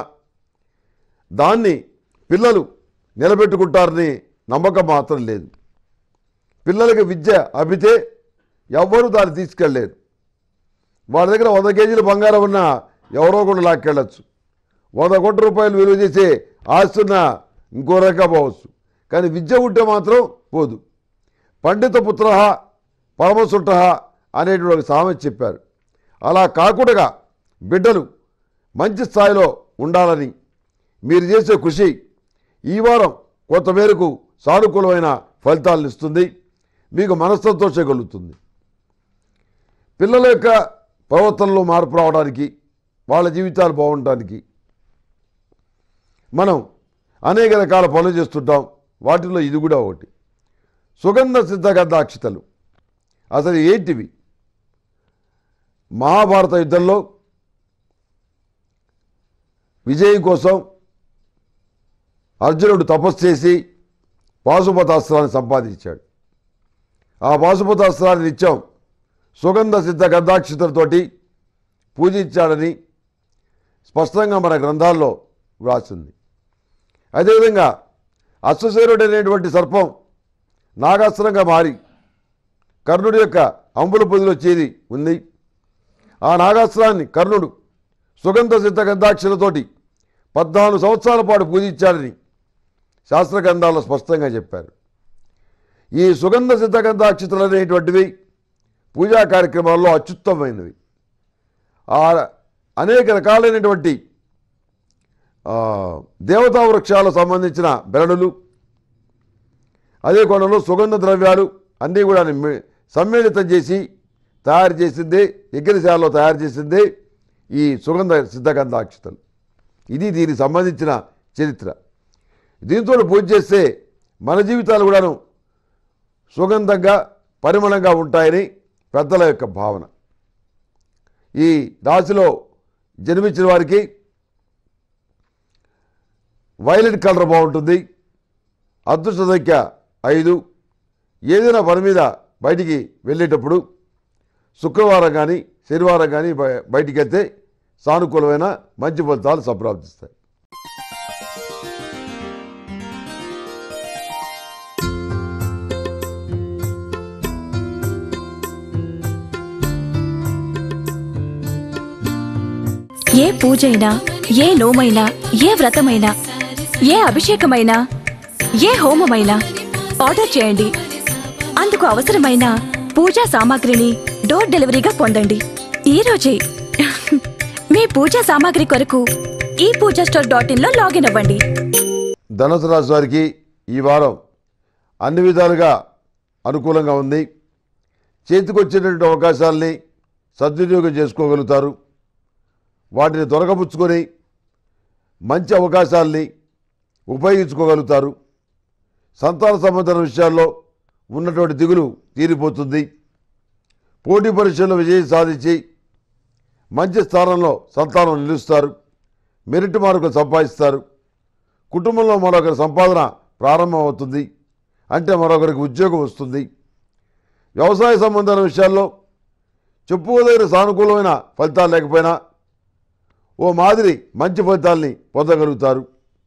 దాన్ని పిల్లలు నిలబెట్టుకుంటారని నమ్మకం మాత్రం లేదు పిల్లలకి విద్య అభితే ఎవ్వరూ దాన్ని తీసుకెళ్ళలేరు వాళ్ళ దగ్గర వంద కేజీలు బంగారం ఉన్నా ఎవరో కూడా లాక్కెళ్ళచ్చు వంద కోట్ల రూపాయలు విలువ చేసే ఆస్తున్న ఇంకో రకంగా పోవచ్చు కానీ విద్య ఉంటే మాత్రం పోదు పండిత పుత్ర పరమసుంట అనేటువంటి ఒక సామెత చెప్పారు అలా కాకుండా బిడ్డలు మంచి స్థాయిలో ఉండాలని మీరు చేసే కృషి ఈ వారం కొంతమేరకు సానుకూలమైన ఫలితాలను ఇస్తుంది మీకు మనస్సంతోషం కలుగుతుంది పిల్లల యొక్క ప్రవర్తనలో మార్పు రావడానికి వాళ్ళ జీవితాలు బాగుండడానికి మనం అనేక రకాల పనులు చేస్తుంటాం వాటిలో ఇది కూడా ఒకటి సుగంధ సిద్ధగద్దాక్షితలు అసలు ఏంటివి మహాభారత యుద్ధంలో విజయం కోసం అర్జునుడు తపస్సు చేసి పాశుపతాస్త్రాన్ని సంపాదించాడు ఆ పాశుపతాస్త్రాన్ని నిత్యం సుగంధ సిద్ధ గద్దాక్షితలతోటి పూజించాడని స్పష్టంగా మన గ్రంథాల్లో వ్రాసింది అదేవిధంగా అశ్వశేరుడు అనేటువంటి సర్పం నాగాస్త్రంగా మారి కర్ణుడి యొక్క అంబుల పొదిలో చేరి ఉంది ఆ నాగాస్త్రాన్ని కర్ణుడు సుగంధ సిద్ధ గంధాక్షలతోటి పద్నాలుగు సంవత్సరాల పాటు పూజించాడని శాస్త్ర గ్రంథాల్లో స్పష్టంగా చెప్పారు ఈ సుగంధ సిద్ధ గంధాక్షతలు అనేటువంటివి పూజా కార్యక్రమాల్లో అత్యుత్తమైనవి ఆ అనేక రకాలైనటువంటి ఆ, దేవతా వృక్షాలకు సంబంధించిన బెరడులు అదే కొండలో సుగంధ ద్రవ్యాలు అన్నీ కూడా మి- సమ్మిళితం చేసి తయారు చేసిందే యజ్ఞశాలలో తయారు చేసిందే ఈ సుగంధ సిద్ధగంధాక్షతలు ఇది దీనికి సంబంధించిన చరిత్ర దీంతో పూజ చేస్తే మన జీవితాలు కూడాను సుగంధంగా పరిమళంగా ఉంటాయని పెద్దల యొక్క భావన ఈ రాశిలో జన్మించిన వారికి వైలెట్ కలర్ బాగుంటుంది అదృష్ట సంఖ్య ఐదు ఏదైనా పని మీద బయటికి వెళ్ళేటప్పుడు శుక్రవారం కానీ శనివారం కానీ బయ- బయటికి వెళ్తే సానుకూలమైన మంచి ఫలితాలు సంప్రాప్తిస్తాయి ఏ పూజైనా ఏ నోమైనా ఏ వ్రతమైనా ఏ అభిషేకమైనా ఏ హోమమైనా ఆర్డర్ చేయండి అందుకు అవసరమైన పూజా సామాగ్రిని డోర్ డెలివరీగా పొందండి ఈ రోజే మీ పూజా సామాగ్రి కొరకు ఈ పూజా స్టోర్ డాట్ ఇన్ లో లాగిన్ అవ్వండి ధనుసు రాశి వారికి ఈ వారం అన్ని విధాలుగా అనుకూలంగా ఉంది చేతికొచ్చేటటువంటి అవకాశాలని సద్వినియోగం చేసుకోగలుగుతారు వాటిని దొరకపుచ్చుకొని మంచి అవకాశాల్ని ఉపయోగించుకోగలుగుతారు సంతాన సంబంధం విషయాల్లో ఉన్నటువంటి దిగులు తీరిపోతుంది పోటీ పరీక్షల్లో విజయం సాధించి మంచి స్థానంలో సంతానం నిలుస్తారు మెరిట్ మార్కులు సంపాదిస్తారు కుటుంబంలో మరొకరి సంపాదన ప్రారంభమవుతుంది అంటే మరొకరికి ఉద్యోగం వస్తుంది వ్యవసాయ సంబంధమైన విషయాల్లో చెప్పుకోదగిన సానుకూలమైన ఫలితాలు లేకపోయినా ఓ మాదిరి మంచి ఫలితాల్ని పొందగలుగుతారు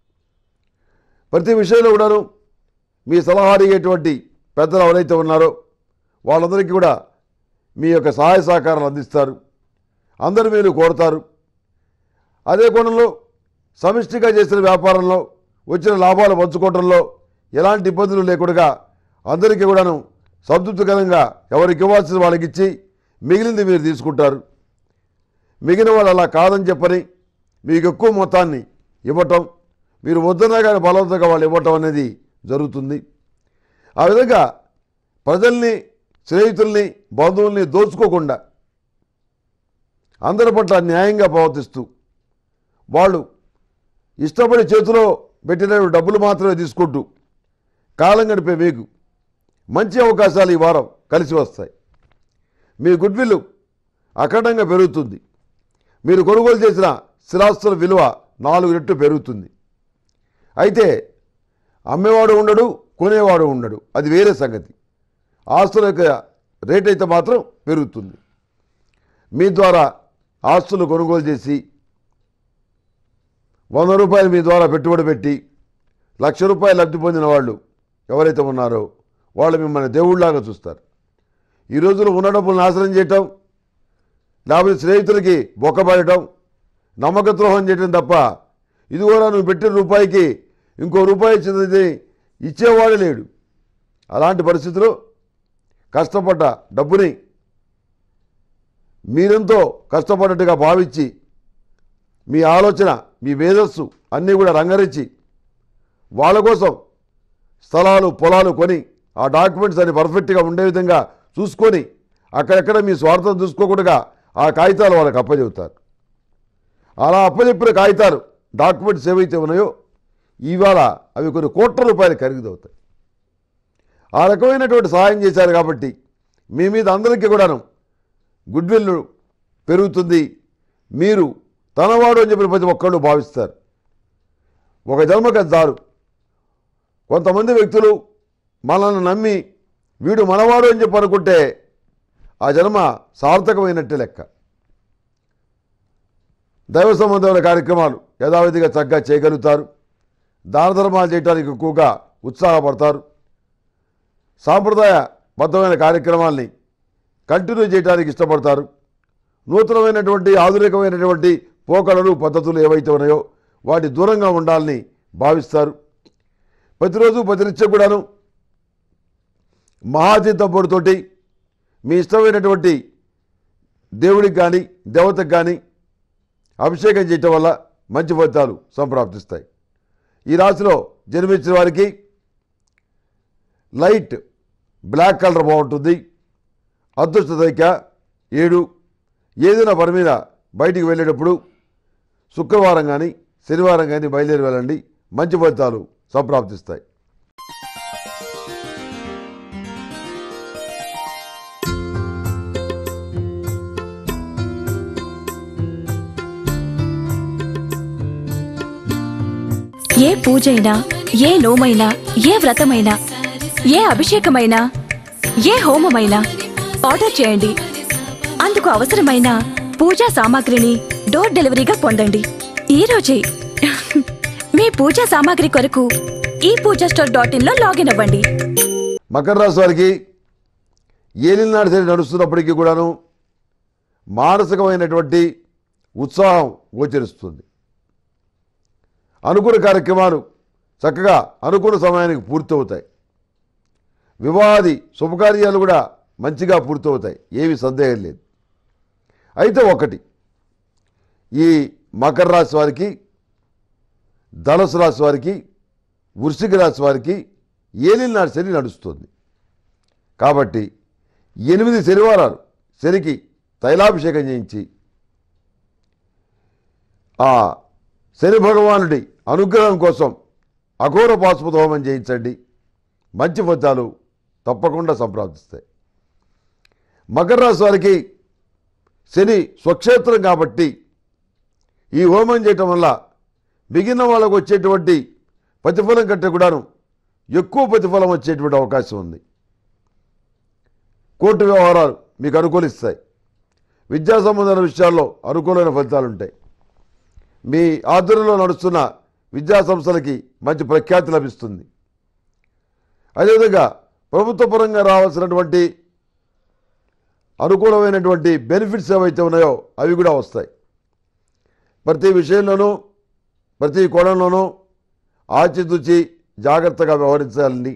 ప్రతి విషయంలో కూడాను మీ సలహా అడిగేటువంటి పెద్దలు ఎవరైతే ఉన్నారో వాళ్ళందరికీ కూడా మీ యొక్క సహాయ సహకారాలు అందిస్తారు అందరూ మీరు కోరుతారు అదే కోణంలో సమిష్టిగా చేసిన వ్యాపారంలో వచ్చిన లాభాలు పంచుకోవడంలో ఎలాంటి ఇబ్బందులు లేకుండా అందరికీ కూడాను సంతృప్తికరంగా ఎవరికి ఇవ్వాల్సిన వాళ్ళకి ఇచ్చి మిగిలింది మీరు తీసుకుంటారు మిగిలిన వాళ్ళు అలా కాదని చెప్పని మీకు ఎక్కువ మొత్తాన్ని ఇవ్వటం మీరు వద్దన్నా కానీ బలవంతంగా వాళ్ళు ఇవ్వటం అనేది జరుగుతుంది ఆ విధంగా ప్రజల్ని స్నేహితుల్ని బంధువుల్ని దోచుకోకుండా అందరి పట్ల న్యాయంగా ప్రవర్తిస్తూ వాళ్ళు ఇష్టపడి చేతిలో పెట్టిన డబ్బులు మాత్రమే తీసుకుంటూ కాలం గడిపే మీకు మంచి అవకాశాలు ఈ వారం కలిసి వస్తాయి మీ గుడ్ విల్ అఖండంగా పెరుగుతుంది మీరు కొనుగోలు చేసిన స్థిరాస్తుల విలువ నాలుగు రెట్లు పెరుగుతుంది అయితే అమ్మేవాడు ఉండడు కొనేవాడు ఉండడు అది వేరే సంగతి ఆస్తుల యొక్క రేట్ అయితే మాత్రం పెరుగుతుంది మీ ద్వారా ఆస్తులు కొనుగోలు చేసి వంద రూపాయలు మీ ద్వారా పెట్టుబడి పెట్టి లక్ష రూపాయలు లబ్ధి పొందిన వాళ్ళు ఎవరైతే ఉన్నారో వాళ్ళు మిమ్మల్ని దేవుళ్ళలాగా చూస్తారు ఈ రోజులో ఉన్న డబ్బులు నాశనం చేయటం లేకపోతే స్నేహితులకి బొక్కబడటం నమ్మక ద్రోహం చేయటం తప్ప ఇదిగోరా నువ్వు పెట్టిన రూపాయికి ఇంకో రూపాయి ఇచ్చింది ఇచ్చేవాడు లేడు అలాంటి పరిస్థితిలో కష్టపడ్డ డబ్బుని మీరెంతో కష్టపడ్డట్టుగా భావించి మీ ఆలోచన మీ మేధస్సు అన్నీ కూడా రంగరించి వాళ్ళ కోసం స్థలాలు పొలాలు కొని ఆ డాక్యుమెంట్స్ అన్ని పర్ఫెక్ట్గా ఉండే విధంగా చూసుకొని అక్కడెక్కడ మీ స్వార్థం చూసుకోకుండా ఆ కాగితాలు వాళ్ళకి అప్పచెబుతారు అలా అప్పచెప్పిన కాగితాలు డాక్యుమెంట్స్ ఏవైతే ఉన్నాయో ఇవాళ అవి కొన్ని కోట్ల రూపాయలు ఖరీదవుతాయి ఆ రకమైనటువంటి సహాయం చేశారు కాబట్టి మీ మీద అందరికీ కూడాను గుడ్ విల్ పెరుగుతుంది మీరు తనవాడు అని చెప్పిన ప్రతి ఒక్కళ్ళు భావిస్తారు ఒక జన్మకి అది దారు కొంతమంది వ్యక్తులు మనల్ని నమ్మి వీడు మనవాడు అని చెప్పి అనుకుంటే ఆ జన్మ సార్థకమైనట్టే లెక్క దైవ సంబంధమైన కార్యక్రమాలు యథావిధిగా చక్కగా చేయగలుగుతారు దాన ధర్మాలు చేయడానికి ఎక్కువగా ఉత్సాహపడతారు సాంప్రదాయ బద్ధమైన కార్యక్రమాల్ని కంటిన్యూ చేయడానికి ఇష్టపడతారు నూతనమైనటువంటి ఆధునికమైనటువంటి పోకడలు పద్ధతులు ఏవైతే ఉన్నాయో వాటి దూరంగా ఉండాలని భావిస్తారు ప్రతిరోజు ప్రతినిత్యం కూడాను మహాతీర్థపుడితోటి మీ ఇష్టమైనటువంటి దేవుడికి కానీ దేవతకు కానీ అభిషేకం చేయటం వల్ల మంచి ఫలితాలు సంప్రాప్తిస్తాయి ఈ రాశిలో జన్మించిన వారికి లైట్ బ్లాక్ కలర్ బాగుంటుంది అదృష్ట సంఖ్య ఏడు ఏదైనా పని మీద బయటికి వెళ్ళేటప్పుడు శుక్రవారం కానీ శనివారం కానీ బయలుదేరి వెళ్ళండి మంచి ఫలితాలు సంప్రాప్తిస్తాయి ఏ పూజైనా ఏ నోమైనా ఏ వ్రతమైనా ఏ అభిషేకమైనా ఏ హోమమైనా ఆర్డర్ చేయండి అందుకు అవసరమైన పూజా సామాగ్రిని డోర్ డెలివరీగా పొందండి ఈ రోజే మీ పూజా సామాగ్రి కొరకు ఈ పూజా స్టోర్ డాట్ ఇన్ లో లాగిన్ అవ్వండి మకర రాశి వారికి ఏలినాడు సరి నడుస్తున్నప్పటికీ కూడాను మానసికమైనటువంటి ఉత్సాహం గోచరిస్తుంది అనుకున్న కార్యక్రమాలు చక్కగా అనుకున్న సమయానికి పూర్తవుతాయి వివాహాది శుభకార్యాలు కూడా మంచిగా పూర్తవుతాయి ఏమి సందేహం లేదు అయితే ఒకటి ఈ మకర రాశి వారికి ధనుసు రాశి వారికి వృశ్చిక రాశి వారికి ఏలినాడు శని నడుస్తుంది కాబట్టి ఎనిమిది శనివారాలు శనికి తైలాభిషేకం చేయించి ఆ శని భగవానుడి అనుగ్రహం కోసం అఘోర పాశుపత హోమం చేయించండి మంచి ఫలితాలు తప్పకుండా సంప్రాప్తిస్తాయి మకర రాశి వారికి శని స్వక్షేత్రం కాబట్టి ఈ హోమం చేయటం వల్ల మిగిలిన వాళ్ళకు వచ్చేటువంటి ప్రతిఫలం కంటే కూడాను ఎక్కువ ప్రతిఫలం వచ్చేటువంటి అవకాశం ఉంది కోర్టు వ్యవహారాలు మీకు అనుకూలిస్తాయి విద్యా సంబంధమైన విషయాల్లో అనుకూలమైన ఫలితాలు ఉంటాయి మీ ఆధ్వర్యంలో నడుస్తున్న విద్యా సంస్థలకి మంచి ప్రఖ్యాతి లభిస్తుంది అదేవిధంగా ప్రభుత్వ పరంగా రావాల్సినటువంటి అనుకూలమైనటువంటి బెనిఫిట్స్ ఏవైతే ఉన్నాయో అవి కూడా వస్తాయి ప్రతి విషయంలోనూ ప్రతి కోణంలోనూ ఆచితూచి జాగ్రత్తగా వ్యవహరించాలని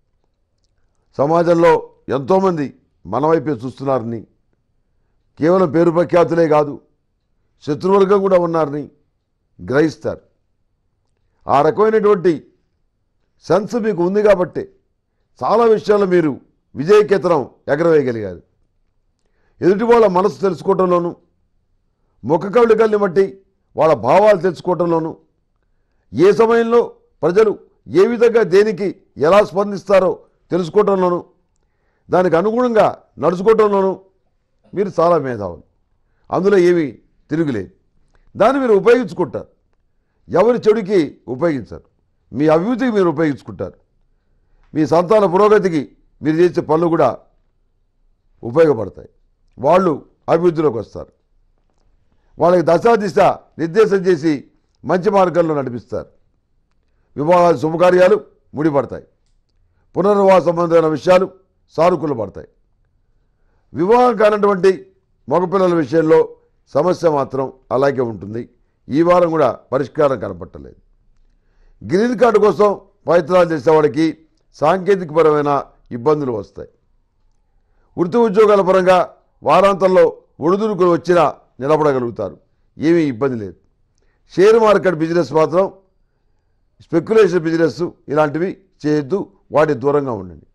సమాజంలో ఎంతోమంది మన వైపే చూస్తున్నారని కేవలం పేరు ప్రఖ్యాతులే కాదు శత్రువర్గం కూడా ఉన్నారని గ్రహిస్తారు ఆ రకమైనటువంటి సెన్స్ మీకు ఉంది కాబట్టి చాలా విషయాల్లో మీరు విజయకేతనం ఎగరవేయగలిగారు ఎదుటి వాళ్ళ మనసు తెలుసుకోవటంలోనూ ముఖ కవళికల్ని బట్టి వాళ్ళ భావాలు తెలుసుకోవటంలోనూ ఏ సమయంలో ప్రజలు ఏ విధంగా దేనికి ఎలా స్పందిస్తారో తెలుసుకోవటంలోనూ దానికి అనుగుణంగా నడుచుకోవటంలోనూ మీరు చాలా మేధావులు అందులో ఏమీ తిరుగులేదు దాన్ని మీరు ఉపయోగించుకుంటారు ఎవరి చెడుకి ఉపయోగించరు మీ అభివృద్ధికి మీరు ఉపయోగించుకుంటారు మీ సంతాన పురోగతికి మీరు చేసే పనులు కూడా ఉపయోగపడతాయి వాళ్ళు అభివృద్ధిలోకి వస్తారు వాళ్ళకి దశా దిశ నిర్దేశం చేసి మంచి మార్గంలో నడిపిస్తారు వివాహాలు శుభకార్యాలు ముడిపడతాయి పునర్వివాహ సంబంధమైన విషయాలు సానుకూల పడతాయి వివాహం కానటువంటి మగపిల్లల విషయంలో సమస్య మాత్రం అలాగే ఉంటుంది ఈ వారం కూడా పరిష్కారం కనపట్టలేదు గ్రీన్ కార్డు కోసం ప్రయత్నాలు చేసేవాడికి సాంకేతికపరమైన ఇబ్బందులు వస్తాయి వృత్తి ఉద్యోగాల పరంగా వారాంతంలో ఒడిదుడుకులు వచ్చినా నిలబడగలుగుతారు ఏమీ ఇబ్బంది లేదు షేర్ మార్కెట్ బిజినెస్ మాత్రం స్పెక్యులేషన్ బిజినెస్ ఇలాంటివి చేయొద్దు వాటి దూరంగా ఉండండి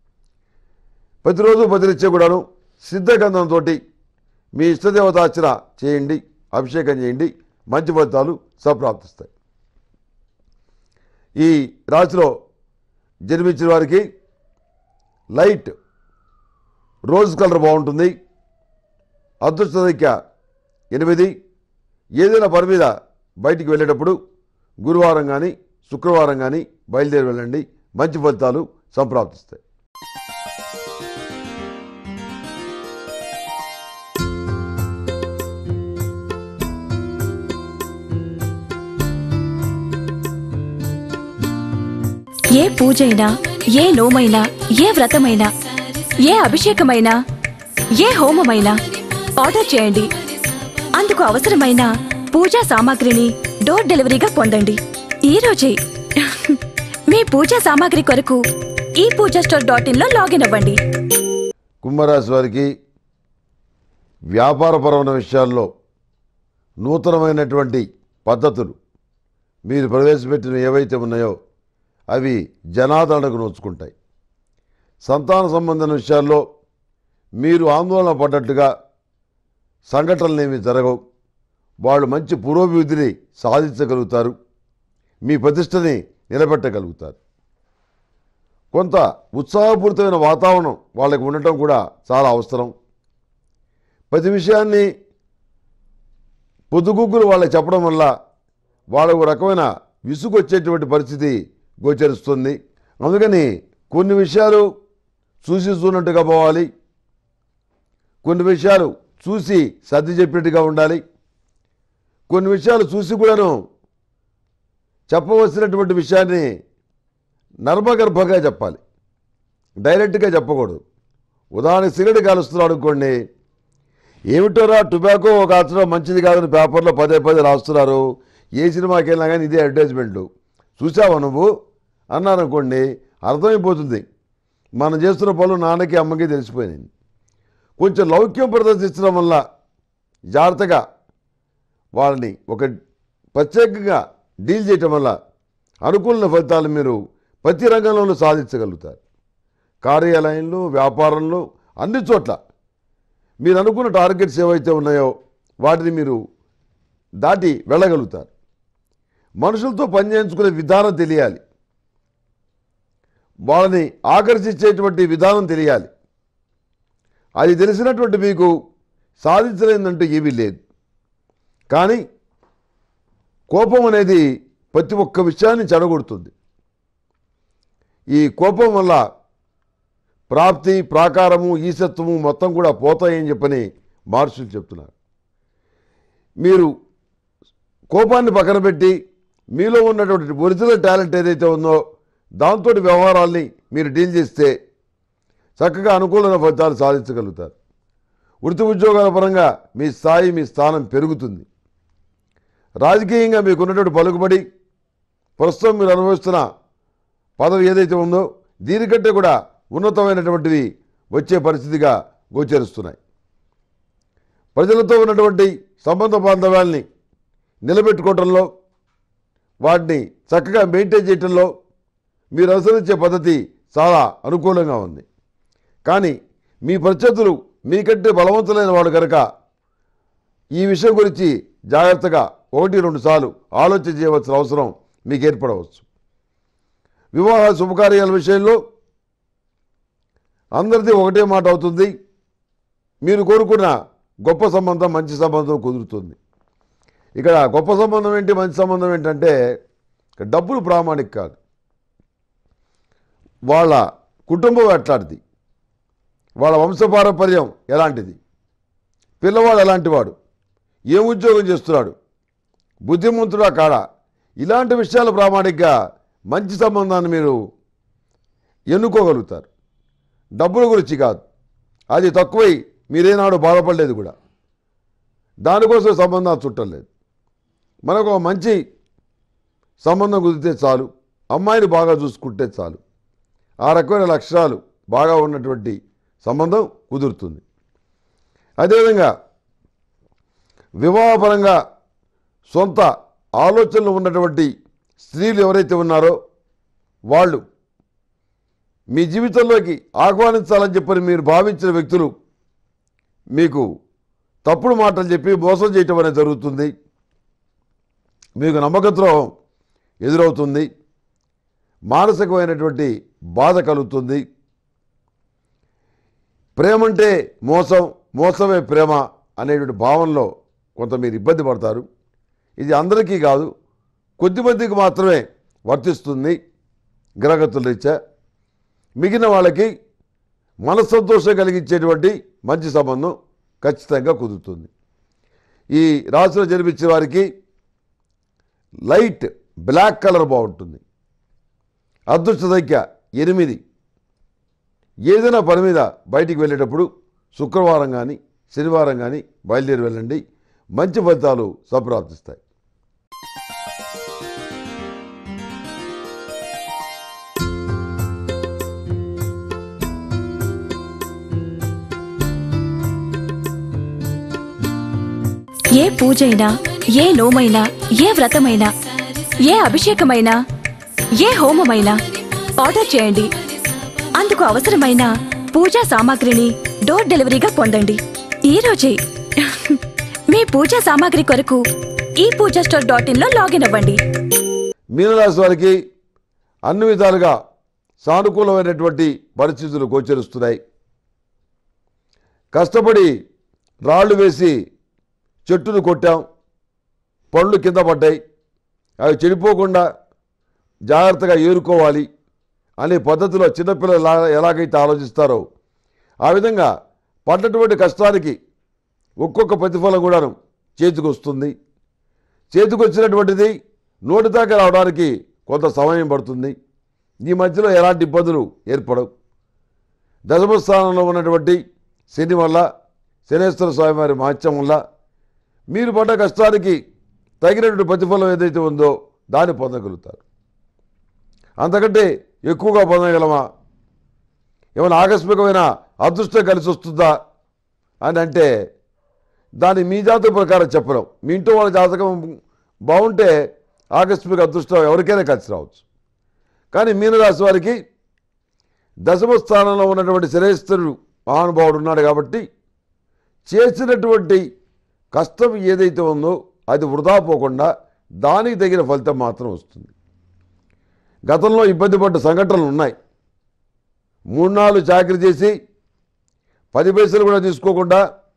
ప్రతిరోజు బదిలిచ్చే కూడాను సిద్ధగంధంతో మీ ఇష్టదేవతార్చన చేయండి అభిషేకం చేయండి మంచి ఫలితాలు సంప్రాప్తిస్తాయి ఈ రాశిలో జన్మించిన వారికి లైట్ రోజ్ కలర్ బాగుంటుంది అదృష్ట సంఖ్య ఎనిమిది ఏదైనా పని మీద బయటికి వెళ్ళేటప్పుడు గురువారం కానీ శుక్రవారం కానీ బయలుదేరి వెళ్ళండి మంచి ఫలితాలు సంప్రాప్తిస్తాయి ఏ పూజైనా ఏ నోమైనా ఏ వ్రతమైనా ఏ అభిషేకమైనా ఏ హోమమైనా ఆర్డర్ చేయండి అందుకు అవసరమైన పూజా సామాగ్రిని డోర్ డెలివరీగా పొందండి ఈ రోజే మీ పూజా సామాగ్రి కొరకు ఈ పూజా స్టోర్ డాట్ ఇన్ లో లాగిన్ అవ్వండి కుంభరాశి వారికి వ్యాపారపరమైన విషయాల్లో నూతనమైనటువంటి పద్ధతులు మీరు ప్రవేశపెట్టిన ఏవైతే ఉన్నాయో అవి జనాదరణకు నోచుకుంటాయి సంతాన సంబంధమైన విషయాల్లో మీరు ఆందోళన పడ్డట్టుగా సంఘటనలు ఏమి జరగవు వాళ్ళు మంచి పురోభివృద్ధిని సాధించగలుగుతారు మీ ప్రతిష్టని నిలబెట్టగలుగుతారు కొంత ఉత్సాహపూరితమైన వాతావరణం వాళ్ళకి ఉండటం కూడా చాలా అవసరం ప్రతి విషయాన్ని పొద్దుగుగ్గులు వాళ్ళకి చెప్పడం వల్ల వాళ్ళకు ఒక రకమైన విసుగు వచ్చేటువంటి పరిస్థితి గోచరిస్తుంది అందుకని కొన్ని విషయాలు చూసి చూనట్టుగా పోవాలి కొన్ని విషయాలు చూసి సర్ది చెప్పినట్టుగా ఉండాలి కొన్ని విషయాలు చూసి కూడాను చెప్పవలసినటువంటి విషయాన్ని నర్మగర్భంగా చెప్పాలి డైరెక్ట్గా చెప్పకూడదు ఉదాహరణకి సిగరెట్ కాలుస్తున్నాడు అనుకోండి ఏమిటోరా టొబాకో ఒక అచ్చడం మంచిది కాదని పేపర్లో పదే పదే రాస్తున్నారు ఏ సినిమాకి వెళ్ళినా కానీ ఇదే అడ్వర్టైజ్మెంట్లు చూసావా నువ్వు అన్నారు అనుకోండి అర్థమైపోతుంది మనం చేస్తున్న పనులు నాన్నకి అమ్మకి తెలిసిపోయినాయి కొంచెం లౌక్యం ప్రదర్శించడం వల్ల జాగ్రత్తగా వాళ్ళని ఒక ప్రత్యేకంగా డీల్ చేయటం వల్ల అనుకూల ఫలితాలు మీరు ప్రతి రంగంలోనూ సాధించగలుగుతారు కార్యాలయంలో వ్యాపారంలో అన్ని చోట్ల మీరు అనుకున్న టార్గెట్స్ ఏవైతే ఉన్నాయో వాటిని మీరు దాటి వెళ్ళగలుగుతారు మనుషులతో పనిచేయించుకునే విధానం తెలియాలి వాళ్ళని ఆకర్షించేటువంటి విధానం తెలియాలి అది తెలిసినటువంటి మీకు సాధించలేదంటూ ఏమీ లేదు కానీ కోపం అనేది ప్రతి ఒక్క విషయాన్ని చెడగొడుతుంది ఈ కోపం వల్ల ప్రాప్తి ప్రాకారము ఈసత్వము మొత్తం కూడా పోతాయని చెప్పని మహర్షులు చెప్తున్నారు మీరు కోపాన్ని పక్కన పెట్టి మీలో ఉన్నటువంటి ఒరిజినల్ టాలెంట్ ఏదైతే ఉందో దాంతో వ్యవహారాల్ని మీరు డీల్ చేస్తే చక్కగా అనుకూలమైన ఫలితాలు సాధించగలుగుతారు వృత్తి ఉద్యోగాల పరంగా మీ స్థాయి మీ స్థానం పెరుగుతుంది రాజకీయంగా మీకున్నటువంటి పలుకుబడి ప్రస్తుతం మీరు అనుభవిస్తున్న పదవి ఏదైతే ఉందో దీనికంటే కూడా ఉన్నతమైనటువంటివి వచ్చే పరిస్థితిగా గోచరిస్తున్నాయి ప్రజలతో ఉన్నటువంటి సంబంధ బాంధవ్యాల్ని నిలబెట్టుకోవటంలో వాటిని చక్కగా మెయింటైన్ చేయటంలో మీరు అనుసరించే పద్ధతి చాలా అనుకూలంగా ఉంది కానీ మీ ప్రత్యర్థులు మీకంటే బలవంతులైన వాడు కనుక ఈ విషయం గురించి జాగ్రత్తగా ఒకటి రెండు సార్లు ఆలోచన చేయవలసిన అవసరం మీకు ఏర్పడవచ్చు వివాహ శుభకార్యాల విషయంలో అందరిది ఒకటే మాట అవుతుంది మీరు కోరుకున్న గొప్ప సంబంధం మంచి సంబంధం కుదురుతుంది ఇక్కడ గొప్ప సంబంధం ఏంటి మంచి సంబంధం ఏంటంటే ఇక్కడ డబ్బులు ప్రామాణిక కాదు వాళ్ళ కుటుంబం ఎట్లాంటిది వాళ్ళ వంశపారంపర్యం ఎలాంటిది పిల్లవాడు ఎలాంటివాడు ఏం ఉద్యోగం చేస్తున్నాడు బుద్ధిమంతుడా కాడా ఇలాంటి విషయాలు ప్రామాణికంగా మంచి సంబంధాన్ని మీరు ఎన్నుకోగలుగుతారు డబ్బుల గురించి కాదు అది తక్కువై మీరేనాడు బాధపడలేదు కూడా దానికోసం సంబంధాలు చుట్టలేదు మనకు ఒక మంచి సంబంధం కుదిరితే చాలు అమ్మాయిని బాగా చూసుకుంటే చాలు ఆ రకమైన లక్షణాలు బాగా ఉన్నటువంటి సంబంధం కుదురుతుంది అదేవిధంగా వివాహపరంగా సొంత ఆలోచనలు ఉన్నటువంటి స్త్రీలు ఎవరైతే ఉన్నారో వాళ్ళు మీ జీవితంలోకి ఆహ్వానించాలని చెప్పని మీరు భావించిన వ్యక్తులు మీకు తప్పుడు మాటలు చెప్పి మోసం చేయటం అనేది జరుగుతుంది మీకు నమ్మకద్రోహం ఎదురవుతుంది మానసికమైనటువంటి బాధ కలుగుతుంది ప్రేమంటే మోసం మోసమే ప్రేమ అనేటువంటి భావనలో కొంత మీరు ఇబ్బంది పడతారు ఇది అందరికీ కాదు కొద్దిమందికి మాత్రమే వర్తిస్తుంది గ్రహగతుల రీత్యా మిగిలిన వాళ్ళకి మనస్సంతోషం కలిగించేటువంటి మంచి సంబంధం ఖచ్చితంగా కుదురుతుంది ఈ రాశిలో జన్మించే వారికి లైట్ బ్లాక్ కలర్ బాగుంటుంది అదృష్ట సంఖ్య ఎనిమిది ఏదైనా పని మీద బయటికి వెళ్ళేటప్పుడు శుక్రవారం కానీ శనివారం కానీ బయలుదేరి వెళ్ళండి మంచి ఫలితాలు సంప్రాప్తిస్తాయి ఏ పూజైనా ఏ నోమైనా ఏ వ్రతమైనా ఏ అభిషేకమైనా ఏ హోమమైనా ఆర్డర్ చేయండి అందుకు అవసరమైన పూజా సామాగ్రిని డోర్ డెలివరీగా పొందండి ఈ రోజే మీ పూజా సామాగ్రి కొరకు ఈ పూజా స్టోర్ డాట్ ఇన్ లో లాగిన్ అవ్వండి మీనరాశి వారికి అన్ని విధాలుగా సానుకూలమైనటువంటి పరిస్థితులు గోచరిస్తున్నాయి కష్టపడి రాళ్ళు వేసి చెట్టును కొట్టాం పళ్ళు కింద పడ్డాయి అవి చెడిపోకుండా జాగ్రత్తగా ఏరుకోవాలి అనే పద్ధతిలో చిన్నపిల్లలు ఎలా ఎలాగైతే ఆలోచిస్తారో ఆ విధంగా పడ్డటువంటి కష్టానికి ఒక్కొక్క ప్రతిఫలం కూడాను చేతికి వస్తుంది చేతికి వచ్చినటువంటిది నోటి దాకా రావడానికి కొంత సమయం పడుతుంది ఈ మధ్యలో ఎలాంటి ఇబ్బందులు ఏర్పడవు దశమ స్థానంలో ఉన్నటువంటి శని వల్ల శనేశ్వర స్వామి వారి మహత్యం వల్ల మీరు పడ్డ కష్టానికి తగినటువంటి ప్రతిఫలం ఏదైతే ఉందో దాన్ని పొందగలుగుతారు అంతకంటే ఎక్కువగా పొందగలమా ఏమైనా ఆకస్మికమైన అదృష్టం కలిసి వస్తుందా అని అంటే దాని మీ జాతక ప్రకారం చెప్పలేం మీ ఇంట్లో వాళ్ళ జాతకం బాగుంటే ఆకస్మిక అదృష్టం ఎవరికైనా కలిసి రావచ్చు కానీ మీనరాశి వారికి దశమ స్థానంలో ఉన్నటువంటి శనేశ్వరుడు మహానుభావుడు ఉన్నాడు కాబట్టి చేసినటువంటి కష్టం ఏదైతే ఉందో అది వృధా పోకుండా దానికి తగిన ఫలితం మాత్రం వస్తుంది గతంలో ఇబ్బంది పడ్డ సంఘటనలు ఉన్నాయి మూడు నాలుగు చాకరీ చేసి పది పైసలు కూడా తీసుకోకుండా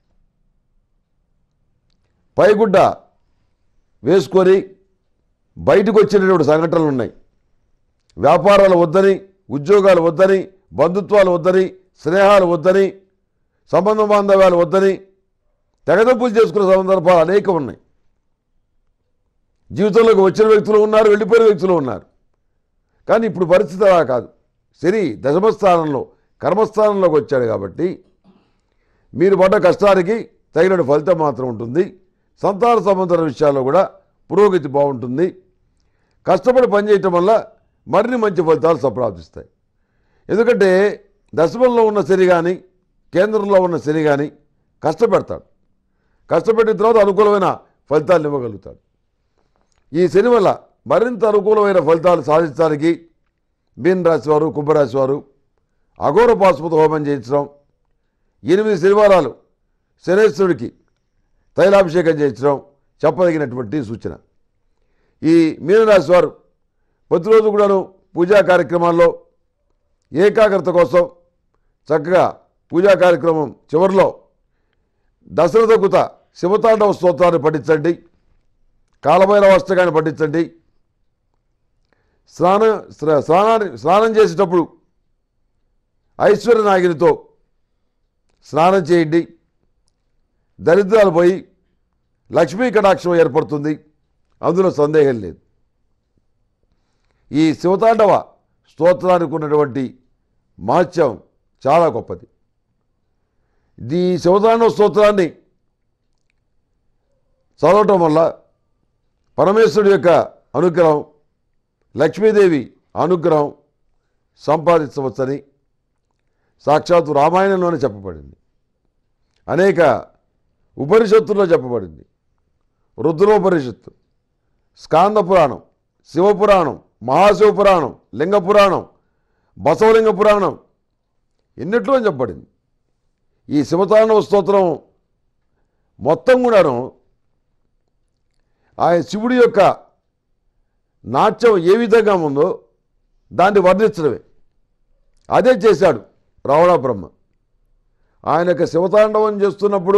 పైగుడ్డ వేసుకొని బయటకు వచ్చినటువంటి సంఘటనలు ఉన్నాయి వ్యాపారాలు వద్దని ఉద్యోగాలు వద్దని బంధుత్వాలు వద్దని స్నేహాలు వద్దని సంబంధ బాంధవ్యాలు వద్దని తెగదప్పులు చేసుకునే సందర్భాలు అనేకం ఉన్నాయి జీవితంలోకి వచ్చిన వ్యక్తులు ఉన్నారు వెళ్ళిపోయిన వ్యక్తులు ఉన్నారు కానీ ఇప్పుడు పరిస్థితి అలా కాదు శని దశమస్థానంలో కర్మస్థానంలోకి వచ్చాడు కాబట్టి మీరు పడ్డ కష్టానికి తగిన ఫలితం మాత్రం ఉంటుంది సంతాన సంబంధ విషయాల్లో కూడా పురోగతి బాగుంటుంది కష్టపడి పనిచేయటం వల్ల మరిన్ని మంచి ఫలితాలు సంప్రాప్తిస్తాయి ఎందుకంటే దశమంలో ఉన్న శని కానీ కేంద్రంలో ఉన్న శని కానీ కష్టపెడతాడు కష్టపెట్టిన తర్వాత అనుకూలమైన ఫలితాలు ఇవ్వగలుగుతాడు ఈ శని వల్ల మరింత అనుకూలమైన ఫలితాలు సాధించడానికి మీన రాశి వారు కుంభరాశి వారు అఘోర పాశుపత హోమం చేయించడం ఎనిమిది శనివారాలు శనేశ్వరుడికి తైలాభిషేకం చేయించడం చెప్పదగినటువంటి సూచన ఈ మీనరాశి వారు ప్రతిరోజు కూడాను పూజా కార్యక్రమాల్లో ఏకాగ్రత కోసం చక్కగా పూజా కార్యక్రమం చివరిలో దశరథకుత శివతాండవ స్తోత్రాన్ని పఠించండి కాలభైరవ అష్టకాన్ని పఠించండి స్నానం స్నా- స్నానాన్ని స్నానం చేసేటప్పుడు ఐశ్వర్య నాగినితో స్నానం చేయండి దరిద్రాలు పోయి లక్ష్మీ కటాక్షం ఏర్పడుతుంది అందులో సందేహం లేదు ఈ శివతాండవ స్తోత్రానికి ఉన్నటువంటి మహత్యం చాలా గొప్పది ఈ శివతాండవ స్తోత్రాన్ని చదవటం వల్ల పరమేశ్వరుడి యొక్క అనుగ్రహం లక్ష్మీదేవి అనుగ్రహం సంపాదించవచ్చని సాక్షాత్తు రామాయణంలోనే చెప్పబడింది అనేక ఉపనిషత్తుల్లో చెప్పబడింది రుద్రోపనిషత్తు స్కాంద పురాణం శివపురాణం మహాశివ పురాణం లింగ పురాణం బసవలింగ పురాణం ఎన్నిట్లో చెప్పబడింది ఈ శివతాండవ స్తోత్రం మొత్తం కూడాను ఆయన శివుడి యొక్క నాట్యం ఏ విధంగా ఉందో దాన్ని వర్ణించడమే అదే చేశాడు రావణ బ్రహ్మ ఆయన యొక్క శివతాండవం చేస్తున్నప్పుడు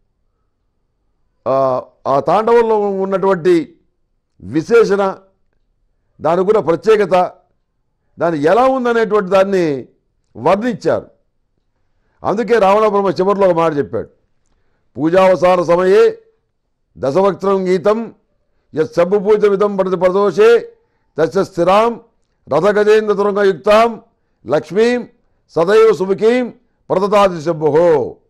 ఆ, ఆ తాండవంలో ఉన్నటువంటి విశేషణ దాని కూడా ప్రత్యేకత దాని ఎలా ఉందనేటువంటి దాన్ని వర్ణించారు అందుకే రావణ బ్రహ్మ చివరిలో ఒక మాట చెప్పాడు పూజావసాన సమయే దశవక్త్రం గీతం యత్ సబ్బు పూజ విధం పడతి ప్రదోషే తస్య స్థిరాం రథగజేంద్ర తురంగయుక్తాం లక్ష్మీం సదైవ సుముఖీం ప్రదతాది శంభో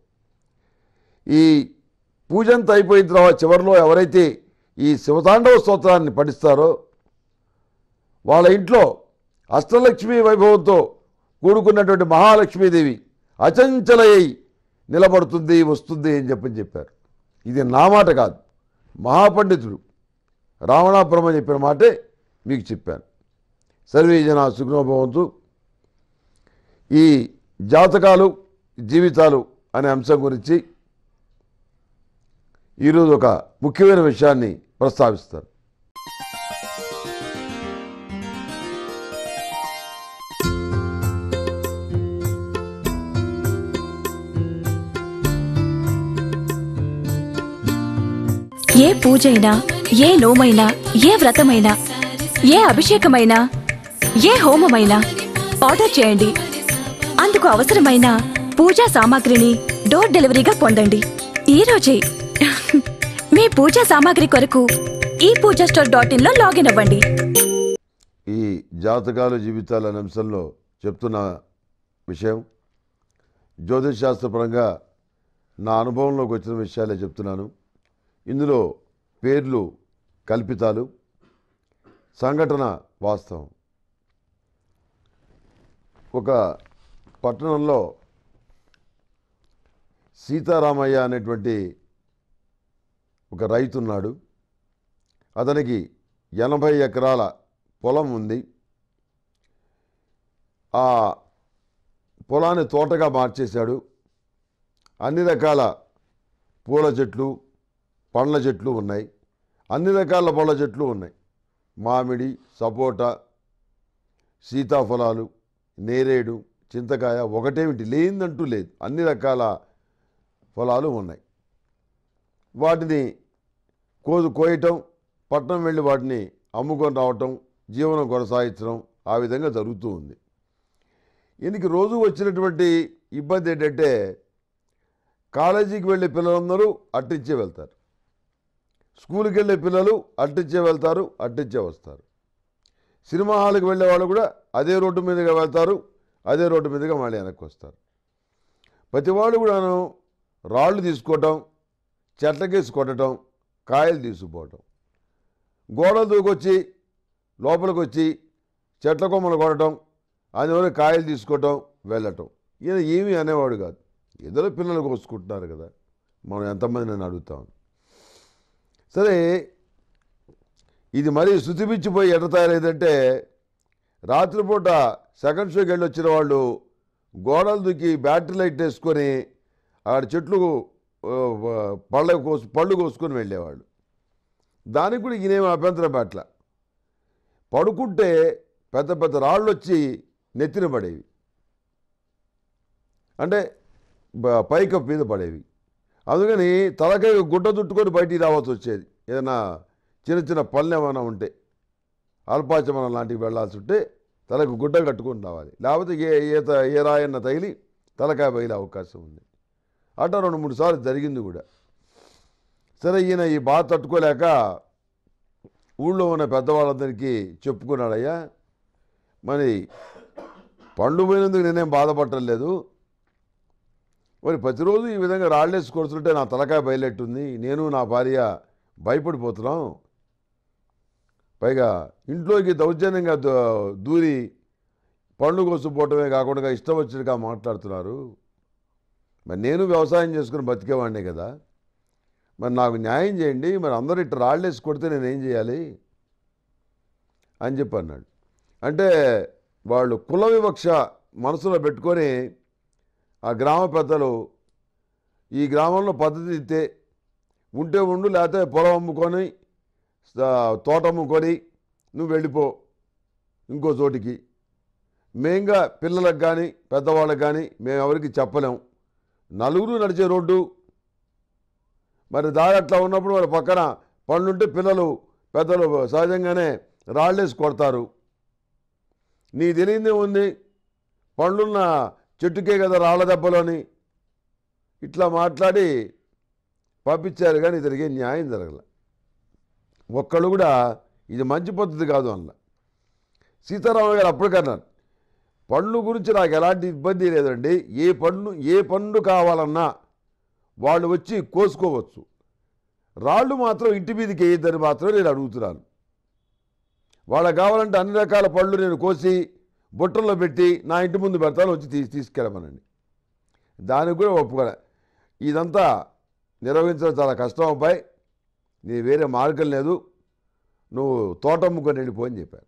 ఈ పూజంత అయిపోయిన తర్వాత చివరిలో ఎవరైతే ఈ శివతాండవ స్తోత్రాన్ని పఠిస్తారో వాళ్ళ ఇంట్లో అష్టలక్ష్మి వైభవంతో కూడుకున్నటువంటి మహాలక్ష్మీదేవి అచంచలయ్యి నిలబడుతుంది వస్తుంది అని చెప్పని చెప్పారు ఇది నా మాట కాదు మహాపండితుడు రావణాపురమ చెప్పిన మాటే మీకు చెప్పాను సర్వే జన సుఖనోభవంతు ఈ జాతకాలు జీవితాలు అనే అంశం గురించి ఈరోజు ఒక ముఖ్యమైన విషయాన్ని ప్రస్తావిస్తాను ఏ పూజైనా ఏ నోమైనా ఏ వ్రతమైనా ఏ అభిషేకమైనా ఏ హోమమైనా ఆర్డర్ చేయండి అందుకు అవసరమైన పూజా సామాగ్రిని డోర్ డెలివరీగా పొందండి ఈ రోజే మీ పూజా సామాగ్రి కొరకు ఈ పూజా స్టోర్ డాట్ ఇన్ లో లాగిన్ అవ్వండి ఈ జాతకాలు జీవితాలు అనే అంశంలో చెప్తున్న విషయం జ్యోతిష్ శాస్త్రపరంగా నా అనుభవంలోకి వచ్చిన విషయాలే చెప్తున్నాను ఇందులో పేర్లు కల్పితాలు సంఘటన వాస్తవం ఒక పట్టణంలో సీతారామయ్య అనేటువంటి ఒక రైతు ఉన్నాడు అతనికి ఎనభై ఎకరాల పొలం ఉంది ఆ పొలాన్ని తోటగా మార్చేశాడు అన్ని రకాల పూల చెట్లు పండ్ల చెట్లు ఉన్నాయి అన్ని రకాల పళ్ళ చెట్లు ఉన్నాయి మామిడి సపోటా సీతాఫలాలు నేరేడు చింతకాయ ఒకటేమిటి లేదంటూ లేదు అన్ని రకాల ఫలాలు ఉన్నాయి వాటిని కోదు కోయటం పట్నం వెళ్ళి వాటిని అమ్ముకొని రావటం జీవనం కొనసాగించడం ఆ విధంగా జరుగుతూ ఉంది ఈయనకి రోజు వచ్చినటువంటి ఇబ్బంది ఏంటంటే కాలేజీకి వెళ్ళే పిల్లలందరూ అట్టించే వెళ్తారు స్కూల్కి వెళ్ళే పిల్లలు అట్టించే వెళ్తారు అట్టించే వస్తారు సినిమా హాల్కి వెళ్ళే వాళ్ళు కూడా అదే రోడ్డు మీదుగా వెళ్తారు అదే రోడ్డు మీదుగా మళ్ళీ వెనక్కి వస్తారు ప్రతి వాళ్ళు కూడాను రాళ్ళు తీసుకోవటం చెట్లకేసి కొట్టడం కాయలు తీసుకుపోవటం గోడలు దూకొచ్చి లోపలికి వచ్చి చెట్ల కొమ్మలు కొట్టడం అందువల్ల కాయలు తీసుకోవటం వెళ్ళటం ఈయన ఏమీ అనేవాడు కాదు ఏదో పిల్లలు కోసుకుంటున్నారు కదా మనం ఎంతమంది నేను అడుగుతాం సరే ఇది మరీ శృతిమించిపోయి ఎట్ట తయారైందంటే రాత్రిపూట సెకండ్ షోకి వెళ్ళి వచ్చిన వాళ్ళు గోడలు దూకి బ్యాటరీ లైట్ వేసుకొని ఆడ చెట్లు ఆ, పళ్ళ కోసు పళ్ళు కోసుకొని వెళ్ళేవాళ్ళు దానికి కూడా ఈయనేమి అభ్యంతరం పట్ల పడుకుంటే పెద్ద పెద్ద రాళ్ళు వచ్చి నెత్తిన పడేవి అంటే బ- పైకప్పు మీద పడేవి అందుకని తలకాయ గుడ్డ చుట్టుకొని బయటికి రావాల్సి వచ్చేది ఏదైనా చిన్న చిన్న పనులు ఏమైనా ఉంటే అల్పాచమనం లాంటివి వెళ్ళాల్సి ఉంటే తలకు గుడ్డ కట్టుకొని రావాలి లేకపోతే ఏ ఈత ఏ రాయన్న తగిలి తలకాయ బయలే అవకాశం ఉంది అట్లా రెండు మూడు సార్లు జరిగింది కూడా సరే ఈయన ఈ బాధ తట్టుకోలేక ఊళ్ళో ఉన్న పెద్దవాళ్ళందరికీ చెప్పుకున్నాడయ్యా మరి పండు పోయినందుకు నేనేం బాధపడటం లేదు మరి ప్రతిరోజు ఈ విధంగా రాళ్ళేసి కొడుతుంటే నా తలకాయ బయలెట్టుంది నేను నా భార్య భయపడిపోతున్నాం పైగా ఇంట్లోకి దౌర్జన్యంగా దూ- దూరి పండ్లు కోసుకుపోవటమే కాకుండా ఇష్టం వచ్చినట్టుగా మాట్లాడుతున్నారు మరి నేను వ్యవసాయం చేసుకుని బతికేవాడినే కదా మరి నాకు న్యాయం చేయండి మరి అందరూ ఇట్లా రాళ్ళేసి కొడితే నేనేం చేయాలి అని చెప్పి అన్నాడు అంటే వాళ్ళు కుల వివక్ష మనసులో పెట్టుకొని ఆ గ్రామ పెద్దలు ఈ గ్రామంలో పద్ధతి ఇస్తే ఉంటే ఉండు లేకపోతే పొలం అమ్ముకొని స- తోట అమ్ముకొని నువ్వు వెళ్ళిపో ఇంకో చోటికి మేంగా పిల్లలకు కానీ పెద్దవాళ్ళకి కానీ మేము ఎవరికి చెప్పలేం నలుగురు నడిచే రోడ్డు మరి దారి అట్లా ఉన్నప్పుడు వాళ్ళ పక్కన పండ్లుంటే పిల్లలు పెద్దలు సహజంగానే రాళ్ళేసి కొడతారు నీ తెలియదే ఉంది పండ్లున్న చెట్టుకే కదా రాళ్ళ దెబ్బలోని ఇట్లా మాట్లాడి పంపించారు కానీ ఇతనికి ఏం న్యాయం జరగల ఒక్కళ్ళు కూడా ఇది మంచి పద్ధతి కాదు అన్న సీతారామయ్య గారు అప్పటికన్నారు పండ్లు గురించి నాకు ఎలాంటి ఇబ్బంది లేదండి ఏ పండు ఏ పండు కావాలన్నా వాళ్ళు వచ్చి కోసుకోవచ్చు రాళ్ళు మాత్రం ఇంటి మీదకి వేయద్దని మాత్రం నేను అడుగుతున్నాను వాళ్ళకి కావాలంటే అన్ని రకాల పళ్ళు నేను కోసి బుట్టల్లో పెట్టి నా ఇంటి ముందు పెడతాను వచ్చి తీసి తీసుకెళ్ళమనండి దానికి కూడా ఒప్పుకోలే ఇదంతా నిర్వహించడం చాలా కష్టం అబ్బాయి నీ వేరే మార్గం లేదు నువ్వు తోట అమ్ముకొని వెళ్ళిపో అని చెప్పారు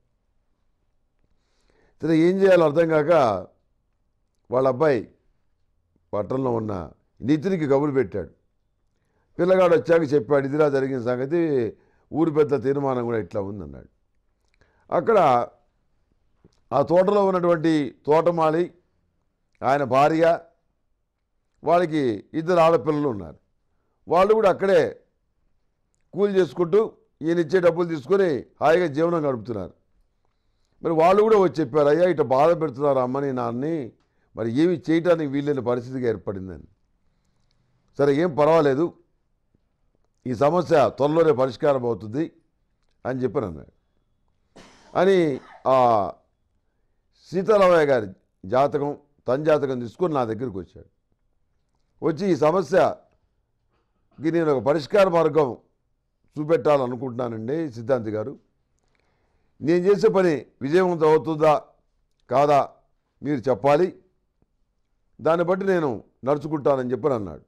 సరే ఏం చేయాలో అర్థం కాక వాళ్ళ అబ్బాయి పట్టణంలో ఉన్న నితినికి కబురు పెట్టాడు పిల్లగాడు వచ్చాక చెప్పాడు ఇదిలా జరిగిన సంగతి ఊరి పెద్ద తీర్మానం కూడా ఇట్లా ఉందన్నాడు అక్కడ ఆ తోటలో ఉన్నటువంటి తోటమాలి ఆయన భార్య వాళ్ళకి ఇద్దరు ఆడపిల్లలు ఉన్నారు వాళ్ళు కూడా అక్కడే కూలి చేసుకుంటూ ఈయన ఇచ్చే డబ్బులు తీసుకొని హాయిగా జీవనం గడుపుతున్నారు మరి వాళ్ళు కూడా వచ్చి చెప్పారు అయ్యా ఇట్లా బాధ పెడుతున్నారు అమ్మని నాన్నని మరి ఏమి చేయటానికి వీలైన పరిస్థితిగా ఏర్పడిందని సరే ఏం పర్వాలేదు ఈ సమస్య త్వరలోనే పరిష్కారం అవుతుంది అని చెప్పని అన్నాడు అని ఆ సీతారామయ్య గారి జాతకం తన జాతకం తీసుకొని నా దగ్గరికి వచ్చాడు వచ్చి ఈ సమస్యకి నేను ఒక పరిష్కార మార్గం చూపెట్టాలనుకుంటున్నానండి సిద్ధాంతి గారు నేను చేసే పని విజయవంతం అవుతుందా కాదా మీరు చెప్పాలి దాన్ని బట్టి నేను నడుచుకుంటానని చెప్పని అన్నాడు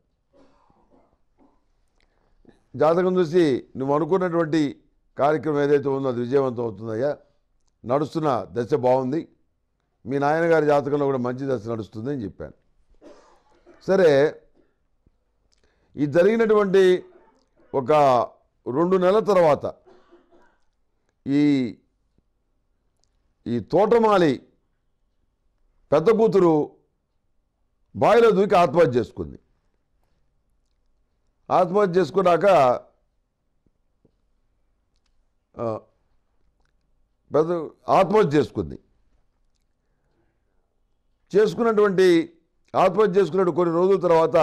జాతకం చూసి నువ్వు అనుకున్నటువంటి కార్యక్రమం ఏదైతే ఉందో అది విజయవంతం అవుతుందయ్యా నడుస్తున్న దశ బాగుంది మీ నాయనగారి జాతకంలో కూడా మంచి దశ నడుస్తుంది అని చెప్పాను సరే ఈ జరిగినటువంటి ఒక రెండు నెలల తర్వాత ఈ ఈ తోటమాలి పెద్ద కూతురు బావిలో దూకి ఆత్మహత్య చేసుకుంది ఆత్మహత్య చేసుకున్నాక ఆ, పెద్ద ఆత్మహత్య చేసుకుంది చేసుకున్నటువంటి ఆత్మహత్య చేసుకున్న కొన్ని రోజుల తర్వాత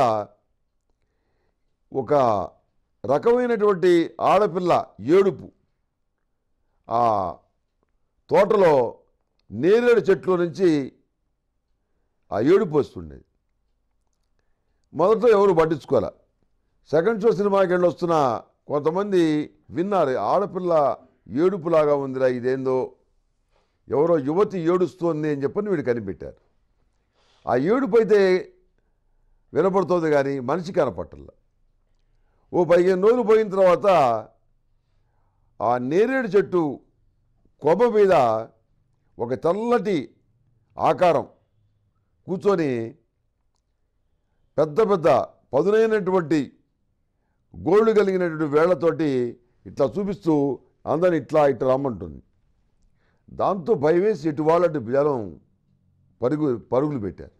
ఒక రకమైనటువంటి ఆడపిల్ల ఏడుపు ఆ తోటలో నేరేడు చెట్లు నుంచి ఆ ఏడుపు వస్తుండేది మొదట ఎవరు పట్టించుకోలే సెకండ్ షో సినిమాకి వెళ్ళి వస్తున్న కొంతమంది విన్నారు ఆడపిల్ల ఏడుపులాగా ఉందిరా ఇదేందో ఎవరో యువతి ఏడుస్తోంది అని చెప్పని వీడు కనిపెట్టారు ఆ ఏడుపు అయితే వినపడుతోంది కానీ మనిషి కనపట్టల్లా ఓ పదిహేను రోజులు పోయిన తర్వాత ఆ నేరేడు చెట్టు కొమ్మ మీద ఒక తెల్లటి ఆకారం కూర్చొని పెద్ద పెద్ద పదునైనటువంటి గోళ్ళు కలిగినటువంటి వేళ్లతోటి ఇట్లా చూపిస్తూ అందరిని ఇట్లా ఇట్లా రమ్మంటుంది దాంతో భయవేసి ఇటు వాళ్ళటి జనం పరుగు పరుగులు పెట్టారు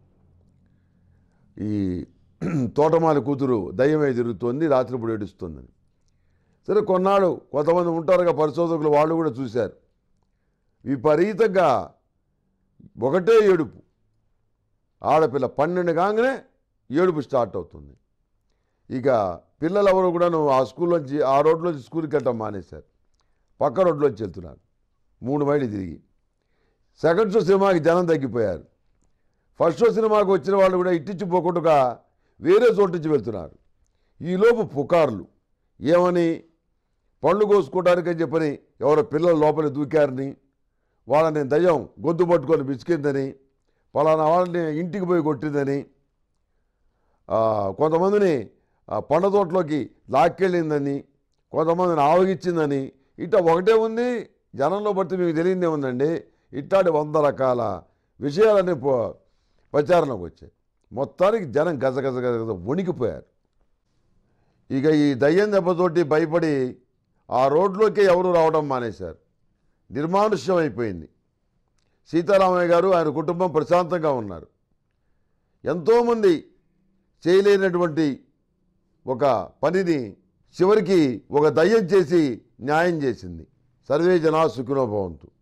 ఈ తోటమాలి కూతురు దయ్యమై తిరుగుతోంది రాత్రిపూట ఏడుస్తుందని సరే కొన్నాళ్ళు కొంతమంది ఉంటారుగా పరిశోధకులు వాళ్ళు కూడా చూశారు విపరీతంగా ఒకటే ఏడుపు ఆడపిల్ల పన్నెండు కాగానే ఏడుపు స్టార్ట్ అవుతుంది ఇక పిల్లలు ఎవరు కూడాను ఆ స్కూల్లోంచి ఆ రోడ్లోంచి స్కూల్కి వెళ్ళటం మానేశారు పక్క రోడ్లోంచి వెళ్తున్నారు మూడు మైళ్ళు తిరిగి సెకండ్ షో సినిమాకి జనం తగ్గిపోయారు ఫస్ట్ షో సినిమాకి వచ్చిన వాళ్ళు కూడా ఇట్టించి పోకుండా వేరే చోటు నుంచి వెళ్తున్నారు ఈలోపు పుకార్లు ఏమని పళ్ళు కోసుకోవడానికి అని చెప్పని ఎవరో పిల్లలు లోపల దూకారని వాళ్ళని దయ్యం గొంతు పట్టుకొని బిసికిందని పలానా వాళ్ళని ఇంటికి పోయి కొట్టిందని ఆ, కొంతమందిని ఆ, పండ్ల తోటలోకి లాక్కెళ్ళిందని కొంతమందిని ఆవగిచ్చిందని ఇట్లా ఒకటే ఉంది జనంలో బట్టి మీకు తెలియదే ఉందండి ఇట్లాంటి వంద రకాల విషయాలన్నీ పో- ప్రచారంలోకి వచ్చాయి మొత్తానికి జనం గజ గజ గజ గజ వణికిపోయారు ఇక ఈ దయ్యం దెబ్బతోటి భయపడి ఆ రోడ్లోకి ఎవరు రావడం మానేశారు నిర్మానుష్యం అయిపోయింది సీతారామయ్య గారు ఆయన కుటుంబం ప్రశాంతంగా ఉన్నారు ఎంతోమంది చేయలేనటువంటి ఒక పనిని చివరికి ఒక దయ్యం చేసి న్యాయం చేసింది సర్వే జనా సుఖినోభవంతు